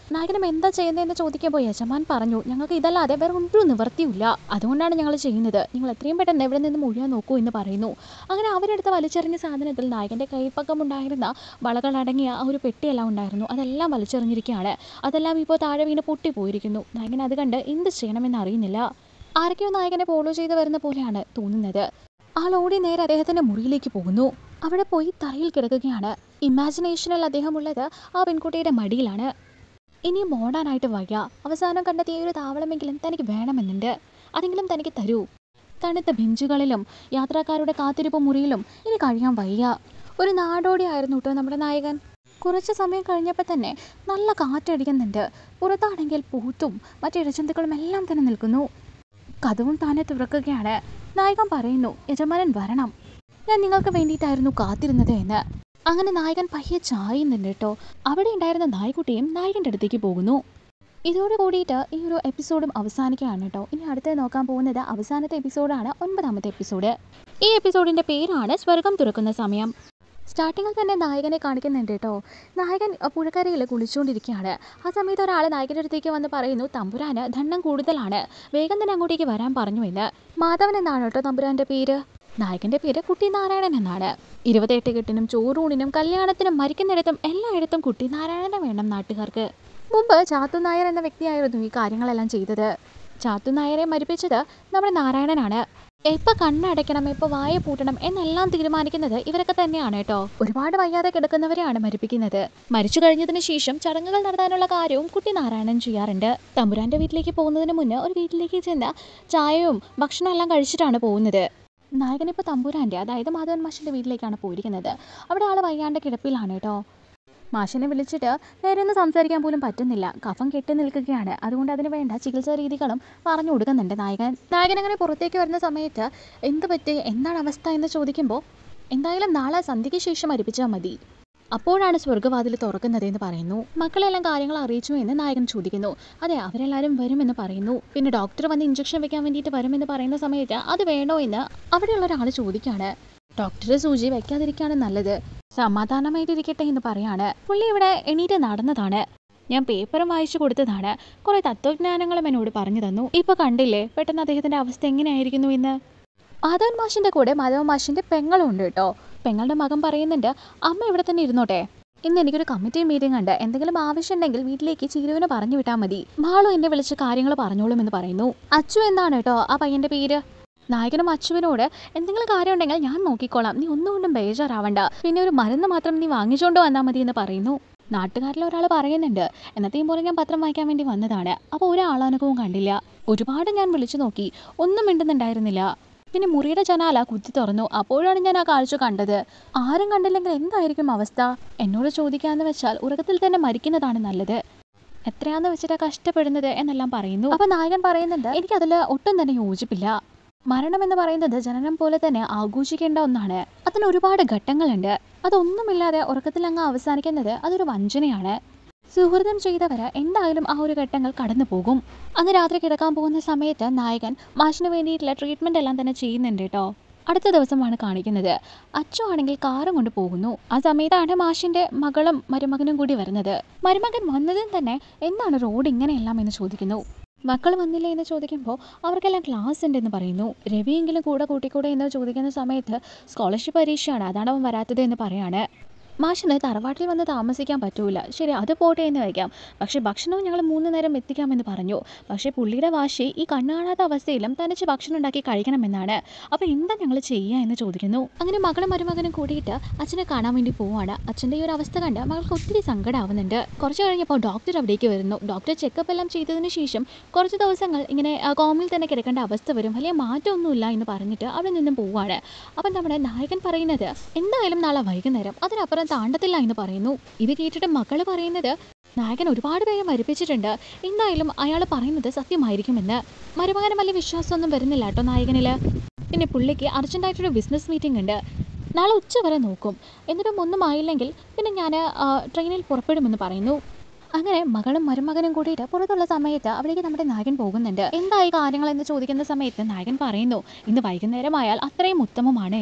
നായകനും എന്താ ചെയ്യുന്നതെന്ന് ചോദിക്കുമ്പോൾ യജമാൻ പറഞ്ഞു ഞങ്ങൾക്ക് ഇതല്ലാതെ വേറെ ഒന്നും നിവർത്തിയില്ല അതുകൊണ്ടാണ് ഞങ്ങൾ ചെയ്യുന്നത് നിങ്ങൾ എത്രയും പെട്ടെന്ന് എവിടെ നിന്ന് മുഴുവൻ നോക്കൂ എന്ന് പറയുന്നു അങ്ങനെ അവരെടുത്ത് വലിച്ചെറിഞ്ഞ സാധനത്തിൽ നായകൻ്റെ കൈപ്പക്കം ഉണ്ടായിരുന്ന വളകളടങ്ങിയ ആ ഒരു പെട്ടിയെല്ലാം ഉണ്ടായിരുന്നു അതെല്ലാം വലിച്ചെറിഞ്ഞിരിക്കുകയാണ് അതെല്ലാം ഇപ്പോൾ താഴെ വീണ് പൊട്ടിപ്പോയിരിക്കുന്നു നായകൻ അത് കണ്ട് എന്ത് ചെയ്യണമെന്ന് അറിയുന്നില്ല ആരൊക്കെയോ നായകനെ ഫോളോ ചെയ്ത് വരുന്ന പോലെയാണ് തോന്നുന്നത് ആൾ ഓടി നേരെ അദ്ദേഹത്തിൻ്റെ മുറിയിലേക്ക് പോകുന്നു അവിടെ പോയി തറയിൽ കിടക്കുകയാണ് ഇമാജിനേഷനിൽ അദ്ദേഹം ഉള്ളത് ആ പെൺകുട്ടിയുടെ മടിയിലാണ് ഇനിയും ഓടാനായിട്ട് വയ്യ അവസാനം കണ്ടെത്തിയ ഈ ഒരു താവളമെങ്കിലും തനിക്ക് വേണമെന്നുണ്ട് അതെങ്കിലും തനിക്ക് തരൂ തണുത്ത ബെഞ്ചുകളിലും യാത്രക്കാരുടെ കാത്തിരിപ്പ് മുറിയിലും ഇനി കഴിയാൻ വയ്യ ഒരു നാടോടിയായിരുന്നു കേട്ടോ നമ്മുടെ നായകൻ കുറച്ച് സമയം കഴിഞ്ഞപ്പോൾ തന്നെ നല്ല കാറ്റടിക്കുന്നുണ്ട് പുറത്താണെങ്കിൽ പൂത്തും മറ്റു ഇഴജന്തുക്കളും എല്ലാം തന്നെ നിൽക്കുന്നു കഥവും താനെ തുറക്കുകയാണ് നായകൻ പറയുന്നു യജമാനൻ വരണം ഞാൻ നിങ്ങൾക്ക് വേണ്ടിയിട്ടായിരുന്നു കാത്തിരുന്നത് എന്ന് അങ്ങനെ നായകൻ പയ്യെ ചായുന്നുണ്ട് കേട്ടോ അവിടെ ഉണ്ടായിരുന്ന നായ്ക്കുട്ടിയും നായകൻ്റെ അടുത്തേക്ക് പോകുന്നു ഇതോട് കൂടിയിട്ട് ഈ ഒരു എപ്പിസോഡും അവസാനിക്കുകയാണ് കേട്ടോ ഇനി അടുത്തത് നോക്കാൻ പോകുന്നത് അവസാനത്തെ എപ്പിസോഡാണ് ഒൻപതാമത്തെ എപ്പിസോഡ് ഈ എപ്പിസോഡിൻ്റെ പേരാണ് സ്വർഗം തുറക്കുന്ന സമയം സ്റ്റാർട്ടിങ്ങിൽ തന്നെ നായകനെ കാണിക്കുന്നുണ്ട് കേട്ടോ നായകൻ അഹ്, പുഴക്കരയിൽ കുളിച്ചുകൊണ്ടിരിക്കുകയാണ് ആ സമയത്ത് ഒരാൾ നായകൻ്റെ അടുത്തേക്ക് വന്ന് പറയുന്നു തമ്പുരാന് ധനം കൂടുതലാണ് വേഗം തന്നെ അങ്ങോട്ടേക്ക് വരാൻ പറഞ്ഞു എന്ന് മാധവൻ എന്നാണ് കേട്ടോ തമ്പുരാൻ്റെ പേര് നായകൻ്റെ പേര് കുട്ടി നാരായണൻ എന്നാണ് ഇരുപത്തെട്ട് കെട്ടിനും ചോറൂണിനും കല്യാണത്തിനും മരിക്കുന്നിടത്തും എല്ലായിടത്തും കുട്ടി നാരായണനെ വേണം നാട്ടുകാർക്ക് മുമ്പ് ചാത്തു നായർ എന്ന വ്യക്തിയായിരുന്നു ഈ കാര്യങ്ങളെല്ലാം ചെയ്തത് ചാത്തു നായരെ മരിപ്പിച്ചത് നമ്മുടെ നാരായണനാണ് എപ്പോൾ കണ്ണടയ്ക്കണം എപ്പോൾ വായ പൂട്ടണം എന്നെല്ലാം തീരുമാനിക്കുന്നത് ഇവരൊക്കെ തന്നെയാണ് കേട്ടോ ഒരുപാട് വയ്യാതെ കിടക്കുന്നവരെയാണ് മരിപ്പിക്കുന്നത് മരിച്ചു കഴിഞ്ഞതിന് ശേഷം ചടങ്ങുകൾ നടത്താനുള്ള കാര്യവും കുട്ടി നാരായണൻ ചെയ്യാറുണ്ട് തമ്പുരാന്റെ വീട്ടിലേക്ക് പോകുന്നതിന് മുന്നേ ഒരു വീട്ടിലേക്ക് ചെന്ന ചായയും ഭക്ഷണം എല്ലാം കഴിച്ചിട്ടാണ് പോകുന്നത് നായകനിപ്പോൾ തമ്പുരാൻ്റെ അതായത് മാധവൻ മാഷിൻ്റെ വീട്ടിലേക്കാണ് പോയിരിക്കുന്നത് അവിടെ ആൾ വയ്യാണ്ട് കിടപ്പിലാണ് കേട്ടോ മാഷിനെ വിളിച്ചിട്ട് നേരെ ഒന്ന് സംസാരിക്കാൻ പോലും പറ്റുന്നില്ല കഫം കെട്ടി നിൽക്കുകയാണ് അതുകൊണ്ട് അതിന് വേണ്ട ചികിത്സാ രീതികളും പറഞ്ഞു കൊടുക്കുന്നുണ്ട് നായകൻ നായകൻ അങ്ങനെ പുറത്തേക്ക് വരുന്ന സമയത്ത് എന്ത് പറ്റി എന്താണ് അവസ്ഥ എന്ന് ചോദിക്കുമ്പോൾ എന്തായാലും നാളെ സന്ധ്യയ്ക്ക് ശേഷം മരിപ്പിച്ചാൽ മതി അപ്പോഴാണ് സ്വർഗ്ഗവാതിൽ തുറക്കുന്നത് എന്ന് പറയുന്നു മക്കളെല്ലാം കാര്യങ്ങൾ അറിയിച്ചു എന്ന് നായകൻ ചോദിക്കുന്നു അതെ അവരെല്ലാവരും വരുമെന്ന് പറയുന്നു പിന്നെ ഡോക്ടർ വന്ന് ഇഞ്ചക്ഷൻ വെക്കാൻ വേണ്ടിയിട്ട് വരുമെന്ന് പറയുന്ന സമയത്ത് അത് വേണോ എന്ന് അവിടെയുള്ള ഒരാൾ ചോദിക്കുകയാണ് ഡോക്ടർ സൂചി വെക്കാതിരിക്കുകയാണ് നല്ലത് സമാധാനമായിട്ടിരിക്കട്ടെ എന്ന് പറയാണ് പുള്ളി ഇവിടെ എണീറ്റ് നടന്നതാണ് ഞാൻ പേപ്പറും വായിച്ചു കൊടുത്തതാണ് കുറെ തത്വജ്ഞാനങ്ങളും എന്നോട് പറഞ്ഞു തന്നു ഇപ്പൊ കണ്ടില്ലേ പെട്ടെന്ന് അദ്ദേഹത്തിന്റെ അവസ്ഥ എങ്ങനെയായിരിക്കുന്നു എന്ന് മാധവൻ മാഷിന്റെ കൂടെ മാധവൻ മാഷിന്റെ പെങ്ങളും ഉണ്ട് കേട്ടോ പെങ്ങളുടെ മകൻ പറയുന്നുണ്ട് അമ്മ ഇവിടെ തന്നെ ഇരുന്നോട്ടെ ഇന്ന് എനിക്കൊരു കമ്മിറ്റി മീറ്റിംഗ് ഉണ്ട് എന്തെങ്കിലും ആവശ്യമുണ്ടെങ്കിൽ വീട്ടിലേക്ക് ചീരുവിനെ പറഞ്ഞു വിട്ടാൽ മതി മാളു എന്നെ വിളിച്ച് കാര്യങ്ങൾ പറഞ്ഞോളും എന്ന് പറയുന്നു അച്ചു എന്നാണ് കേട്ടോ ആ പയ്യന്റെ പേര് നായകനും അച്ചുവിനോട് എന്തെങ്കിലും കാര്യം ഉണ്ടെങ്കിൽ ഞാൻ നോക്കിക്കോളാം നീ ഒന്നുകൊണ്ടും ബേജാറാവണ്ട പിന്നെ ഒരു മരുന്ന് മാത്രം നീ വാങ്ങിച്ചോണ്ട് വന്നാൽ മതി എന്ന് പറയുന്നു നാട്ടുകാരിൽ ഒരാൾ പറയുന്നുണ്ട് എന്നത്തെയും പോലെ ഞാൻ പത്രം വായിക്കാൻ വേണ്ടി വന്നതാണ് അപ്പോൾ ഒരാളനക്കവും കണ്ടില്ല ഒരുപാട് ഞാൻ വിളിച്ചു നോക്കി ഒന്നും മിണ്ടുന്നുണ്ടായിരുന്നില്ല പിന്നെ മുറിയുടെ ജനാല കുത്തി തുറന്നു അപ്പോഴാണ് ഞാൻ ആ കാഴ്ച കണ്ടത് ആരും കണ്ടില്ലെങ്കിൽ എന്തായിരിക്കും അവസ്ഥ എന്നോട് ചോദിക്കാന്ന് വെച്ചാൽ ഉറക്കത്തിൽ തന്നെ മരിക്കുന്നതാണ് നല്ലത് എത്രയാന്ന് വെച്ചിട്ടാ കഷ്ടപ്പെടുന്നത് എന്നെല്ലാം പറയുന്നു അപ്പൊ നായകൻ പറയുന്നുണ്ട് എനിക്ക് അതിൽ ഒട്ടും തന്നെ യോജിപ്പില്ല മരണം എന്ന് പറയുന്നത് ജനനം പോലെ തന്നെ ആഘോഷിക്കേണ്ട ഒന്നാണ് അതിന് ഒരുപാട് ഘട്ടങ്ങളുണ്ട് അതൊന്നുമില്ലാതെ ഉറക്കത്തിൽ അങ്ങ് അവസാനിക്കുന്നത് അതൊരു വഞ്ചനയാണ് സുഹൃതം ചെയ്തവര് എന്തായാലും ആ ഒരു ഘട്ടങ്ങൾ കടന്നു പോകും അന്ന് രാത്രി കിടക്കാൻ പോകുന്ന സമയത്ത് നായകൻ മാഷിന് വേണ്ടിയിട്ടുള്ള ട്രീറ്റ്മെന്റ് എല്ലാം തന്നെ ചെയ്യുന്നുണ്ട് കേട്ടോ അടുത്ത ദിവസമാണ് കാണിക്കുന്നത് അച്ചു ആണെങ്കിൽ കാറും കൊണ്ട് പോകുന്നു ആ സമയത്താണ് മാഷിന്റെ മകളും മരുമകനും കൂടി വരുന്നത് മരുമകൻ വന്നതും തന്നെ എന്താണ് റോഡ് ഇങ്ങനെയെല്ലാം എന്ന് ചോദിക്കുന്നു മക്കൾ വന്നില്ലേ എന്ന് ചോദിക്കുമ്പോൾ അവർക്കെല്ലാം ക്ലാസ് ഉണ്ടെന്ന് പറയുന്നു രവിയെങ്കിലും കൂടെ കൂട്ടിക്കൂടെ എന്ന് ചോദിക്കുന്ന സമയത്ത് സ്കോളർഷിപ്പ് പരീക്ഷയാണ് അതാണ് അവൻ വരാത്തത് എന്ന് പറയാണ് മാഷിന് തറവാട്ടിൽ വന്ന് താമസിക്കാൻ പറ്റൂല ശരി അത് പോട്ടെ എന്ന് വയ്ക്കാം പക്ഷേ ഭക്ഷണവും ഞങ്ങൾ മൂന്ന് നേരം എത്തിക്കാമെന്ന് പറഞ്ഞു പക്ഷേ പുള്ളിയുടെ വാശി ഈ കണ്ണു കാണാത്ത അവസ്ഥയിലും തനിച്ച് ഭക്ഷണം ഉണ്ടാക്കി കഴിക്കണമെന്നാണ് അപ്പോൾ എന്താ ഞങ്ങൾ ചെയ്യുക എന്ന് ചോദിക്കുന്നു അങ്ങനെ മകളും മരുമകനും കൂടിയിട്ട് അച്ഛനെ കാണാൻ വേണ്ടി പോവാണ് അച്ഛൻ്റെ ഈ ഒരു അവസ്ഥ കണ്ട് മകൾക്ക് ഒത്തിരി സങ്കടമാവുന്നുണ്ട് കുറച്ച് കഴിഞ്ഞപ്പോൾ ഡോക്ടർ അവിടേക്ക് വരുന്നു ഡോക്ടർ ചെക്കപ്പ് എല്ലാം ചെയ്തതിന് ശേഷം കുറച്ച് ദിവസങ്ങൾ ഇങ്ങനെ ആ, കോമിൽ തന്നെ കിടക്കേണ്ട അവസ്ഥ വരും വലിയ മാറ്റമൊന്നുമില്ല എന്ന് പറഞ്ഞിട്ട് അവിടെ നിന്നും പോവാണ് അപ്പം നമ്മുടെ നായകൻ പറയുന്നത് എന്തായാലും നാളെ വൈകുന്നേരം അതിനപ്പുറം താണ്ടത്തില്ല എന്ന് പറയുന്നു ഇത് കേട്ടിട്ട് മക്കൾ പറയുന്നത് നായകൻ ഒരുപാട് പേരെ മരിപ്പിച്ചിട്ടുണ്ട് എന്തായാലും അയാൾ പറയുന്നത് സത്യമായിരിക്കുമെന്ന് മരുമകന് വലിയ വിശ്വാസമൊന്നും വരുന്നില്ല കേട്ടോ നായകനിൽ പിന്നെ പുള്ളിക്ക് അർജൻറ്റായിട്ടൊരു ബിസിനസ് മീറ്റിംഗ് ഉണ്ട് നാളെ ഉച്ച വരെ നോക്കും എന്നിട്ടും ഒന്നും ആയില്ലെങ്കിൽ പിന്നെ ഞാൻ ട്രെയിനിൽ പുറപ്പെടുമെന്ന് പറയുന്നു അങ്ങനെ മകളും മരുമകനും കൂടിയിട്ട് പുറത്തുള്ള സമയത്ത് അവിടേക്ക് നമ്മുടെ നായകൻ പോകുന്നുണ്ട് എന്തായി കാര്യങ്ങൾ എന്ന് ചോദിക്കുന്ന സമയത്ത് നായകൻ പറയുന്നു ഇന്ന് വൈകുന്നേരമായാൽ അത്രയും ഉത്തമമാണ് എന്ന്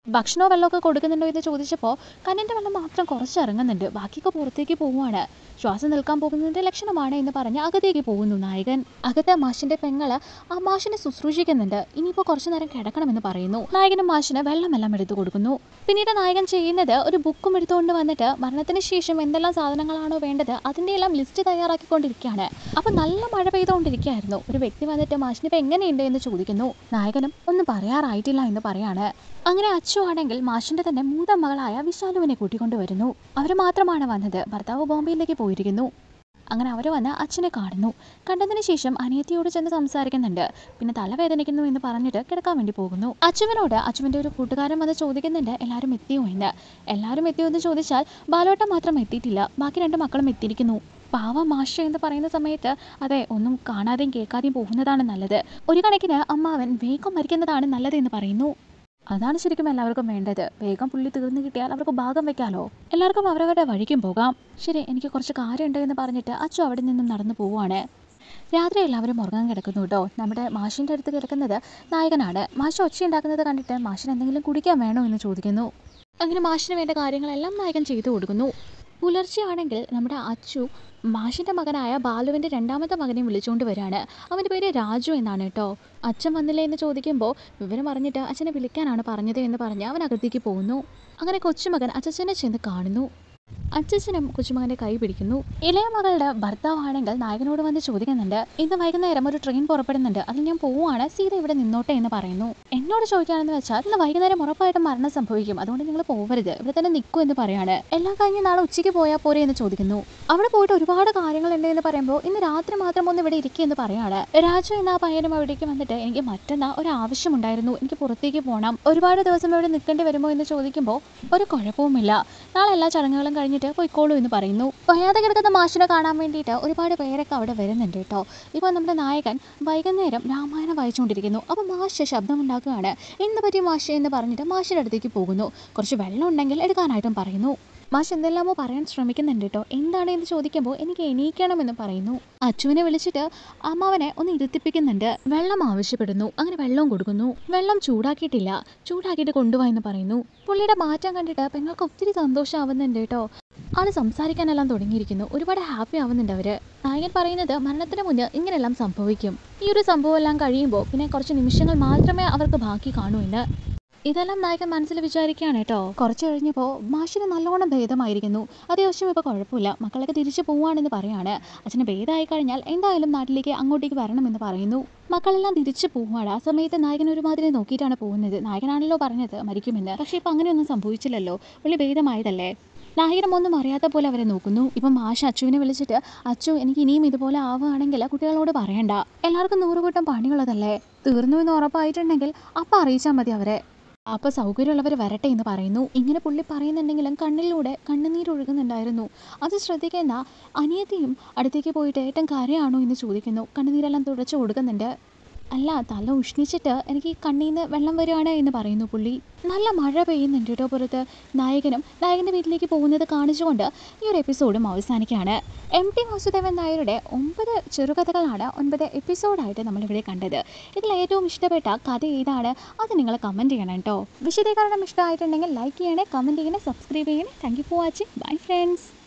ഭക്ഷണമോ വെള്ളമൊക്കെ കൊടുക്കുന്നുണ്ടോ എന്ന് ചോദിച്ചപ്പോൾ കണ്ണിൻ്റെ വെള്ളം മാത്രം കുറച്ച് ഇറങ്ങുന്നുണ്ട് ബാക്കിയൊക്കെ പുറത്തേക്ക് പോവുകയാണ് ശ്വാസം നിൽക്കാൻ പോകുന്നതിൻ്റെ ലക്ഷണമാണ് എന്ന് പറഞ്ഞ് അകത്തേക്ക് പോകുന്നു നായകൻ അകത്തെ മാഷിൻ്റെ പെങ്ങള് ആ മാഷിനെ ശുശ്രൂഷിക്കുന്നുണ്ട് ഇനിയിപ്പോൾ കുറച്ചു നേരം കിടക്കണമെന്ന് പറയുന്നു നായകനും മാഷിന് വെള്ളമെല്ലാം എടുത്തു കൊടുക്കുന്നു പിന്നീട് നായകൻ ചെയ്യുന്നത് ഒരു ബുക്കും എടുത്തുകൊണ്ട് വന്നിട്ട് മരണത്തിന് ശേഷം എന്തെല്ലാം സാധനങ്ങളാണോ വേണ്ടത് അതിൻ്റെ എല്ലാം ലിസ്റ്റ് തയ്യാറാക്കിക്കൊണ്ടിരിക്കുകയാണ് അപ്പോൾ നല്ല മഴ പെയ്തുകൊണ്ടിരിക്കുകയായിരുന്നു ഒരു വ്യക്തി വന്നിട്ട് മാഷിനിപ്പോൾ എങ്ങനെയുണ്ട് എന്ന് ചോദിക്കുന്നു നായകനും ഒന്നും പറയാറായിട്ടില്ല എന്ന് പറയാണ് അങ്ങനെ അച്ചു ആണെങ്കിൽ മാഷിന്റെ തന്നെ മൂത്ത മകളായ വിശാലുവിനെ കൂട്ടിക്കൊണ്ടുവരുന്നു അവർ മാത്രമാണ് വന്നത് ഭർത്താവ് ബോംബെയിലേക്ക് പോയിരിക്കുന്നു അങ്ങനെ അവർ വന്ന് അച്ഛനെ കാണുന്നു കണ്ടതിന് ശേഷം അനിയത്തിയോട് ചെന്ന് സംസാരിക്കുന്നുണ്ട് പിന്നെ തലവേദനിക്കുന്നു എന്ന് പറഞ്ഞിട്ട് കിടക്കാൻ വേണ്ടി പോകുന്നു അച്ചുവിനോട് അച്ചുവിൻ്റെ ഒരു കൂട്ടുകാരൻ വന്ന് ചോദിക്കുന്നുണ്ട് എല്ലാവരും എത്തിയോ എന്ന് എല്ലാവരും എത്തിയോ എന്ന് ചോദിച്ചാൽ ബാലോട്ടം മാത്രം എത്തിയിട്ടില്ല ബാക്കി രണ്ട് മക്കളും എത്തിയിരിക്കുന്നു പാവ മാഷ എന്ന് പറയുന്ന സമയത്ത് അതെ ഒന്നും കാണാതെയും കേൾക്കാതെയും പോകുന്നതാണ് നല്ലത് ഒരു കണക്കിന് അമ്മാവൻ വേഗം മരിക്കുന്നതാണ് നല്ലത് എന്ന് പറയുന്നു അതാണ് ശരിക്കും എല്ലാവർക്കും വേണ്ടത് വേഗം പുള്ളി തീർന്നു കിട്ടിയാൽ അവർക്ക് ഭാഗം വെക്കാലോ എല്ലാവർക്കും അവരവരുടെ വഴിക്കും പോകാം ശരി എനിക്ക് കുറച്ച് കാര്യമുണ്ട് എന്ന് പറഞ്ഞിട്ട് അച്ചു അവിടെ നിന്നും നടന്നു പോവുകയാണ് രാത്രി എല്ലാവരും ഉറങ്ങാൻ കിടക്കുന്നു കേട്ടോ നമ്മുടെ മാഷിൻ്റെ അടുത്ത് കിടക്കുന്നത് നായകനാണ് മാഷ് ഒച്ച ഉണ്ടാക്കുന്നത് കണ്ടിട്ട് മാഷിന് എന്തെങ്കിലും കുടിക്കാൻ വേണോ എന്ന് ചോദിക്കുന്നു അങ്ങനെ മാഷിന് വേണ്ട കാര്യങ്ങളെല്ലാം നായകൻ ചെയ്തു കൊടുക്കുന്നു പുലർച്ചെയാണെങ്കിൽ നമ്മുടെ അച്ചു മാഷിൻ്റെ മകനായ ബാലുവിൻ്റെ രണ്ടാമത്തെ മകനെ വിളിച്ചുകൊണ്ട് വരികയാണ് അവൻ്റെ പേര് രാജു എന്നാണ് കേട്ടോ അച്ഛൻ വന്നില്ലേ എന്ന് ചോദിക്കുമ്പോൾ വിവരം അറിഞ്ഞിട്ട് അച്ഛനെ വിളിക്കാനാണ് പറഞ്ഞത് എന്ന് പറഞ്ഞ് അവൻ അകത്തേക്ക് പോകുന്നു അങ്ങനെ കൊച്ചുമകൻ അച്ഛനെ ചെന്ന് കാണുന്നു അച്ഛനും കൊച്ചുമകൻ്റെ കൈ പിടിക്കുന്നു ഇളയ മകളുടെ ഭർത്താവാണെങ്കിൽ നായകനോട് വന്ന് ചോദിക്കുന്നുണ്ട് ഇന്ന് വൈകുന്നേരം ഒരു ട്രെയിൻ പുറപ്പെടുന്നുണ്ട് അതിൽ ഞാൻ പോവുകയാണ് സീത ഇവിടെ നിന്നോട്ടെ എന്ന് പറയുന്നു എന്നോട് ചോദിക്കുകയാണെന്ന് വെച്ചാൽ ഇന്ന് വൈകുന്നേരം ഉറപ്പായിട്ടും മരണം സംഭവിക്കും അതുകൊണ്ട് നിങ്ങൾ പോവരുത് ഇവിടെ തന്നെ നിൽക്കൂ എന്ന് പറയാണ് എല്ലാം കഴിഞ്ഞ് നാളെ ഉച്ചയ്ക്ക് പോയാൽ പോരെ എന്ന് ചോദിക്കുന്നു അവിടെ പോയിട്ട് ഒരുപാട് കാര്യങ്ങളുണ്ട് എന്ന് പറയുമ്പോൾ ഇന്ന് രാത്രി മാത്രം ഒന്ന് ഇവിടെ ഇരിക്കുക എന്ന് പറയാണ് രാജു എന്ന ആ പയ്യനും അവിടേക്ക് വന്നിട്ട് എനിക്ക് മറ്റന്നാ ഒരു ആവശ്യമുണ്ടായിരുന്നു എനിക്ക് പുറത്തേക്ക് പോകണം ഒരുപാട് ദിവസം ഇവിടെ നിൽക്കേണ്ടി വരുമോ എന്ന് ചോദിക്കുമ്പോൾ ഒരു കുഴപ്പവുമില്ല നാളെ എല്ലാ ചടങ്ങുകളും കഴിഞ്ഞിട്ട് പോയിക്കോളൂ എന്ന് പറയുന്നു വയ്യാതെ കിടക്കുന്ന മാഷിനെ കാണാൻ വേണ്ടിയിട്ട് ഒരുപാട് പേരൊക്കെ അവിടെ വരുന്നുണ്ട് കേട്ടോ ഇപ്പോൾ നമ്മുടെ നായകൻ വൈകുന്നേരം രാമായണം വായിച്ചുകൊണ്ടിരിക്കുന്നു അപ്പോൾ മാഷ് ശബ്ദമുണ്ടാക്കുകയാണ് എന്ത് പറ്റി മാഷ് എന്ന് പറഞ്ഞിട്ട് മാഷിൻ്റെ അടുത്തേക്ക് പോകുന്നു കുറച്ച് വെള്ളം ഉണ്ടെങ്കിൽ എടുക്കാനായിട്ടും പറയുന്നു മാഷ് എന്തെല്ലാമോ പറയാൻ ശ്രമിക്കുന്നുണ്ട് കേട്ടോ എന്താണ് എന്ന് ചോദിക്കുമ്പോൾ എനിക്ക് എണീക്കണമെന്ന് പറയുന്നു അച്ചുവിനെ വിളിച്ചിട്ട് അമ്മാവനെ ഒന്ന് ഇരുത്തിപ്പിക്കുന്നുണ്ട് വെള്ളം ആവശ്യപ്പെടുന്നു അങ്ങനെ വെള്ളവും കൊടുക്കുന്നു വെള്ളം ചൂടാക്കിയിട്ടില്ല ചൂടാക്കിയിട്ട് കൊണ്ടുവാ എന്ന് പറയുന്നു പുള്ളിയുടെ മാറ്റം കണ്ടിട്ട് പെങ്ങൾക്ക് ഒത്തിരി സന്തോഷമാവുന്നുണ്ട് കേട്ടോ ആള് സംസാരിക്കാനെല്ലാം തുടങ്ങിയിരിക്കുന്നു ഒരുപാട് ഹാപ്പി ആവുന്നുണ്ട് അവര് നായകൻ പറയുന്നത് മരണത്തിന് മുന്നേ ഇങ്ങനെല്ലാം സംഭവിക്കും ഈ ഒരു സംഭവം എല്ലാം കഴിയുമ്പോൾ പിന്നെ കുറച്ച് നിമിഷങ്ങൾ മാത്രമേ അവർക്ക് ബാക്കി കാണൂ എന്ന് ഇതെല്ലാം നായകൻ മനസ്സിൽ വിചാരിക്കുകയാണ് കേട്ടോ കുറച്ച് കഴിഞ്ഞപ്പോൾ മാഷിന് നല്ലോണം ഭേദമായിരിക്കുന്നു അത്യാവശ്യം ഇപ്പോൾ കുഴപ്പമില്ല മക്കളൊക്കെ തിരിച്ചു പോവുകയാണെന്ന് പറയാണ് അച്ഛന് ഭേദമായി കഴിഞ്ഞാൽ എന്തായാലും നാട്ടിലേക്ക് അങ്ങോട്ടേക്ക് വരണമെന്ന് പറയുന്നു മക്കളെല്ലാം തിരിച്ചു പോവുകയാണ് ആ സമയത്ത് നായകൻ ഒരുമാതിരി നോക്കിയിട്ടാണ് പോകുന്നത് നായകനാണല്ലോ പറഞ്ഞത് മരിക്കുമെന്ന് പക്ഷേ ഇപ്പം അങ്ങനെയൊന്നും സംഭവിച്ചില്ലല്ലോ പുള്ളി ഭേദമായതല്ലേ നായകനും ഒന്നും അറിയാത്ത പോലെ അവരെ നോക്കുന്നു ഇപ്പം മാഷ് അച്ചുവിനെ വിളിച്ചിട്ട് അച്ചു എനിക്ക് ഇനിയും ഇതുപോലെ ആവുകയാണെങ്കിൽ കുട്ടികളോട് പറയണ്ട എല്ലാവർക്കും നൂറുകൂട്ടം പണിയുള്ളതല്ലേ തീർന്നു എന്ന് ഉറപ്പായിട്ടുണ്ടെങ്കിൽ അപ്പം അറിയിച്ചാൽ മതി അവരെ അപ്പോൾ സൗകര്യമുള്ളവർ വരട്ടെ എന്ന് പറയുന്നു ഇങ്ങനെ പുള്ളി പറയുന്നുണ്ടെങ്കിലും കണ്ണിലൂടെ കണ്ണുനീർ ഒഴുകുന്നുണ്ടായിരുന്നു അത് ശ്രദ്ധിക്കുന്ന അനിയത്തിയും അടുത്തേക്ക് പോയിട്ട് ഏട്ടൻ കരയാണോ എന്ന് ചോദിക്കുന്നു കണ്ണുനീരെല്ലാം തുടച്ചു കൊടുക്കുന്നുണ്ട് അല്ല തല ഉഷ്ണിച്ചിട്ട് എനിക്ക് കണ്ണീന്ന് വെള്ളം വരികയാണ് എന്ന് പറയുന്നു പുള്ളി നല്ല മഴ പെയ്യുന്നുണ്ട് കേട്ടോ പുറത്ത് നായകനും നായകൻ്റെ വീട്ടിലേക്ക് പോകുന്നത് കാണിച്ചുകൊണ്ട് ഈ ഒരു എപ്പിസോഡും അവസാനിക്കുകയാണ് എം ടി വാസുദേവൻ നായരുടെ ഒമ്പത് ചെറുകഥകളാണ് ഒൻപത് എപ്പിസോഡായിട്ട് നമ്മളിവിടെ കണ്ടത് ഇതിൽ ഏറ്റവും ഇഷ്ടപ്പെട്ട കഥ ഏതാണ് അത് നിങ്ങൾ കമൻറ്റ് ചെയ്യണം കേട്ടോ വിശദീകരണം ഇഷ്ടമായിട്ടുണ്ടെങ്കിൽ ലൈക്ക് ചെയ്യണേ കമൻറ്റ് ചെയ്യണേ സബ്സ്ക്രൈബ് ചെയ്യണേ thank you for watching bye friends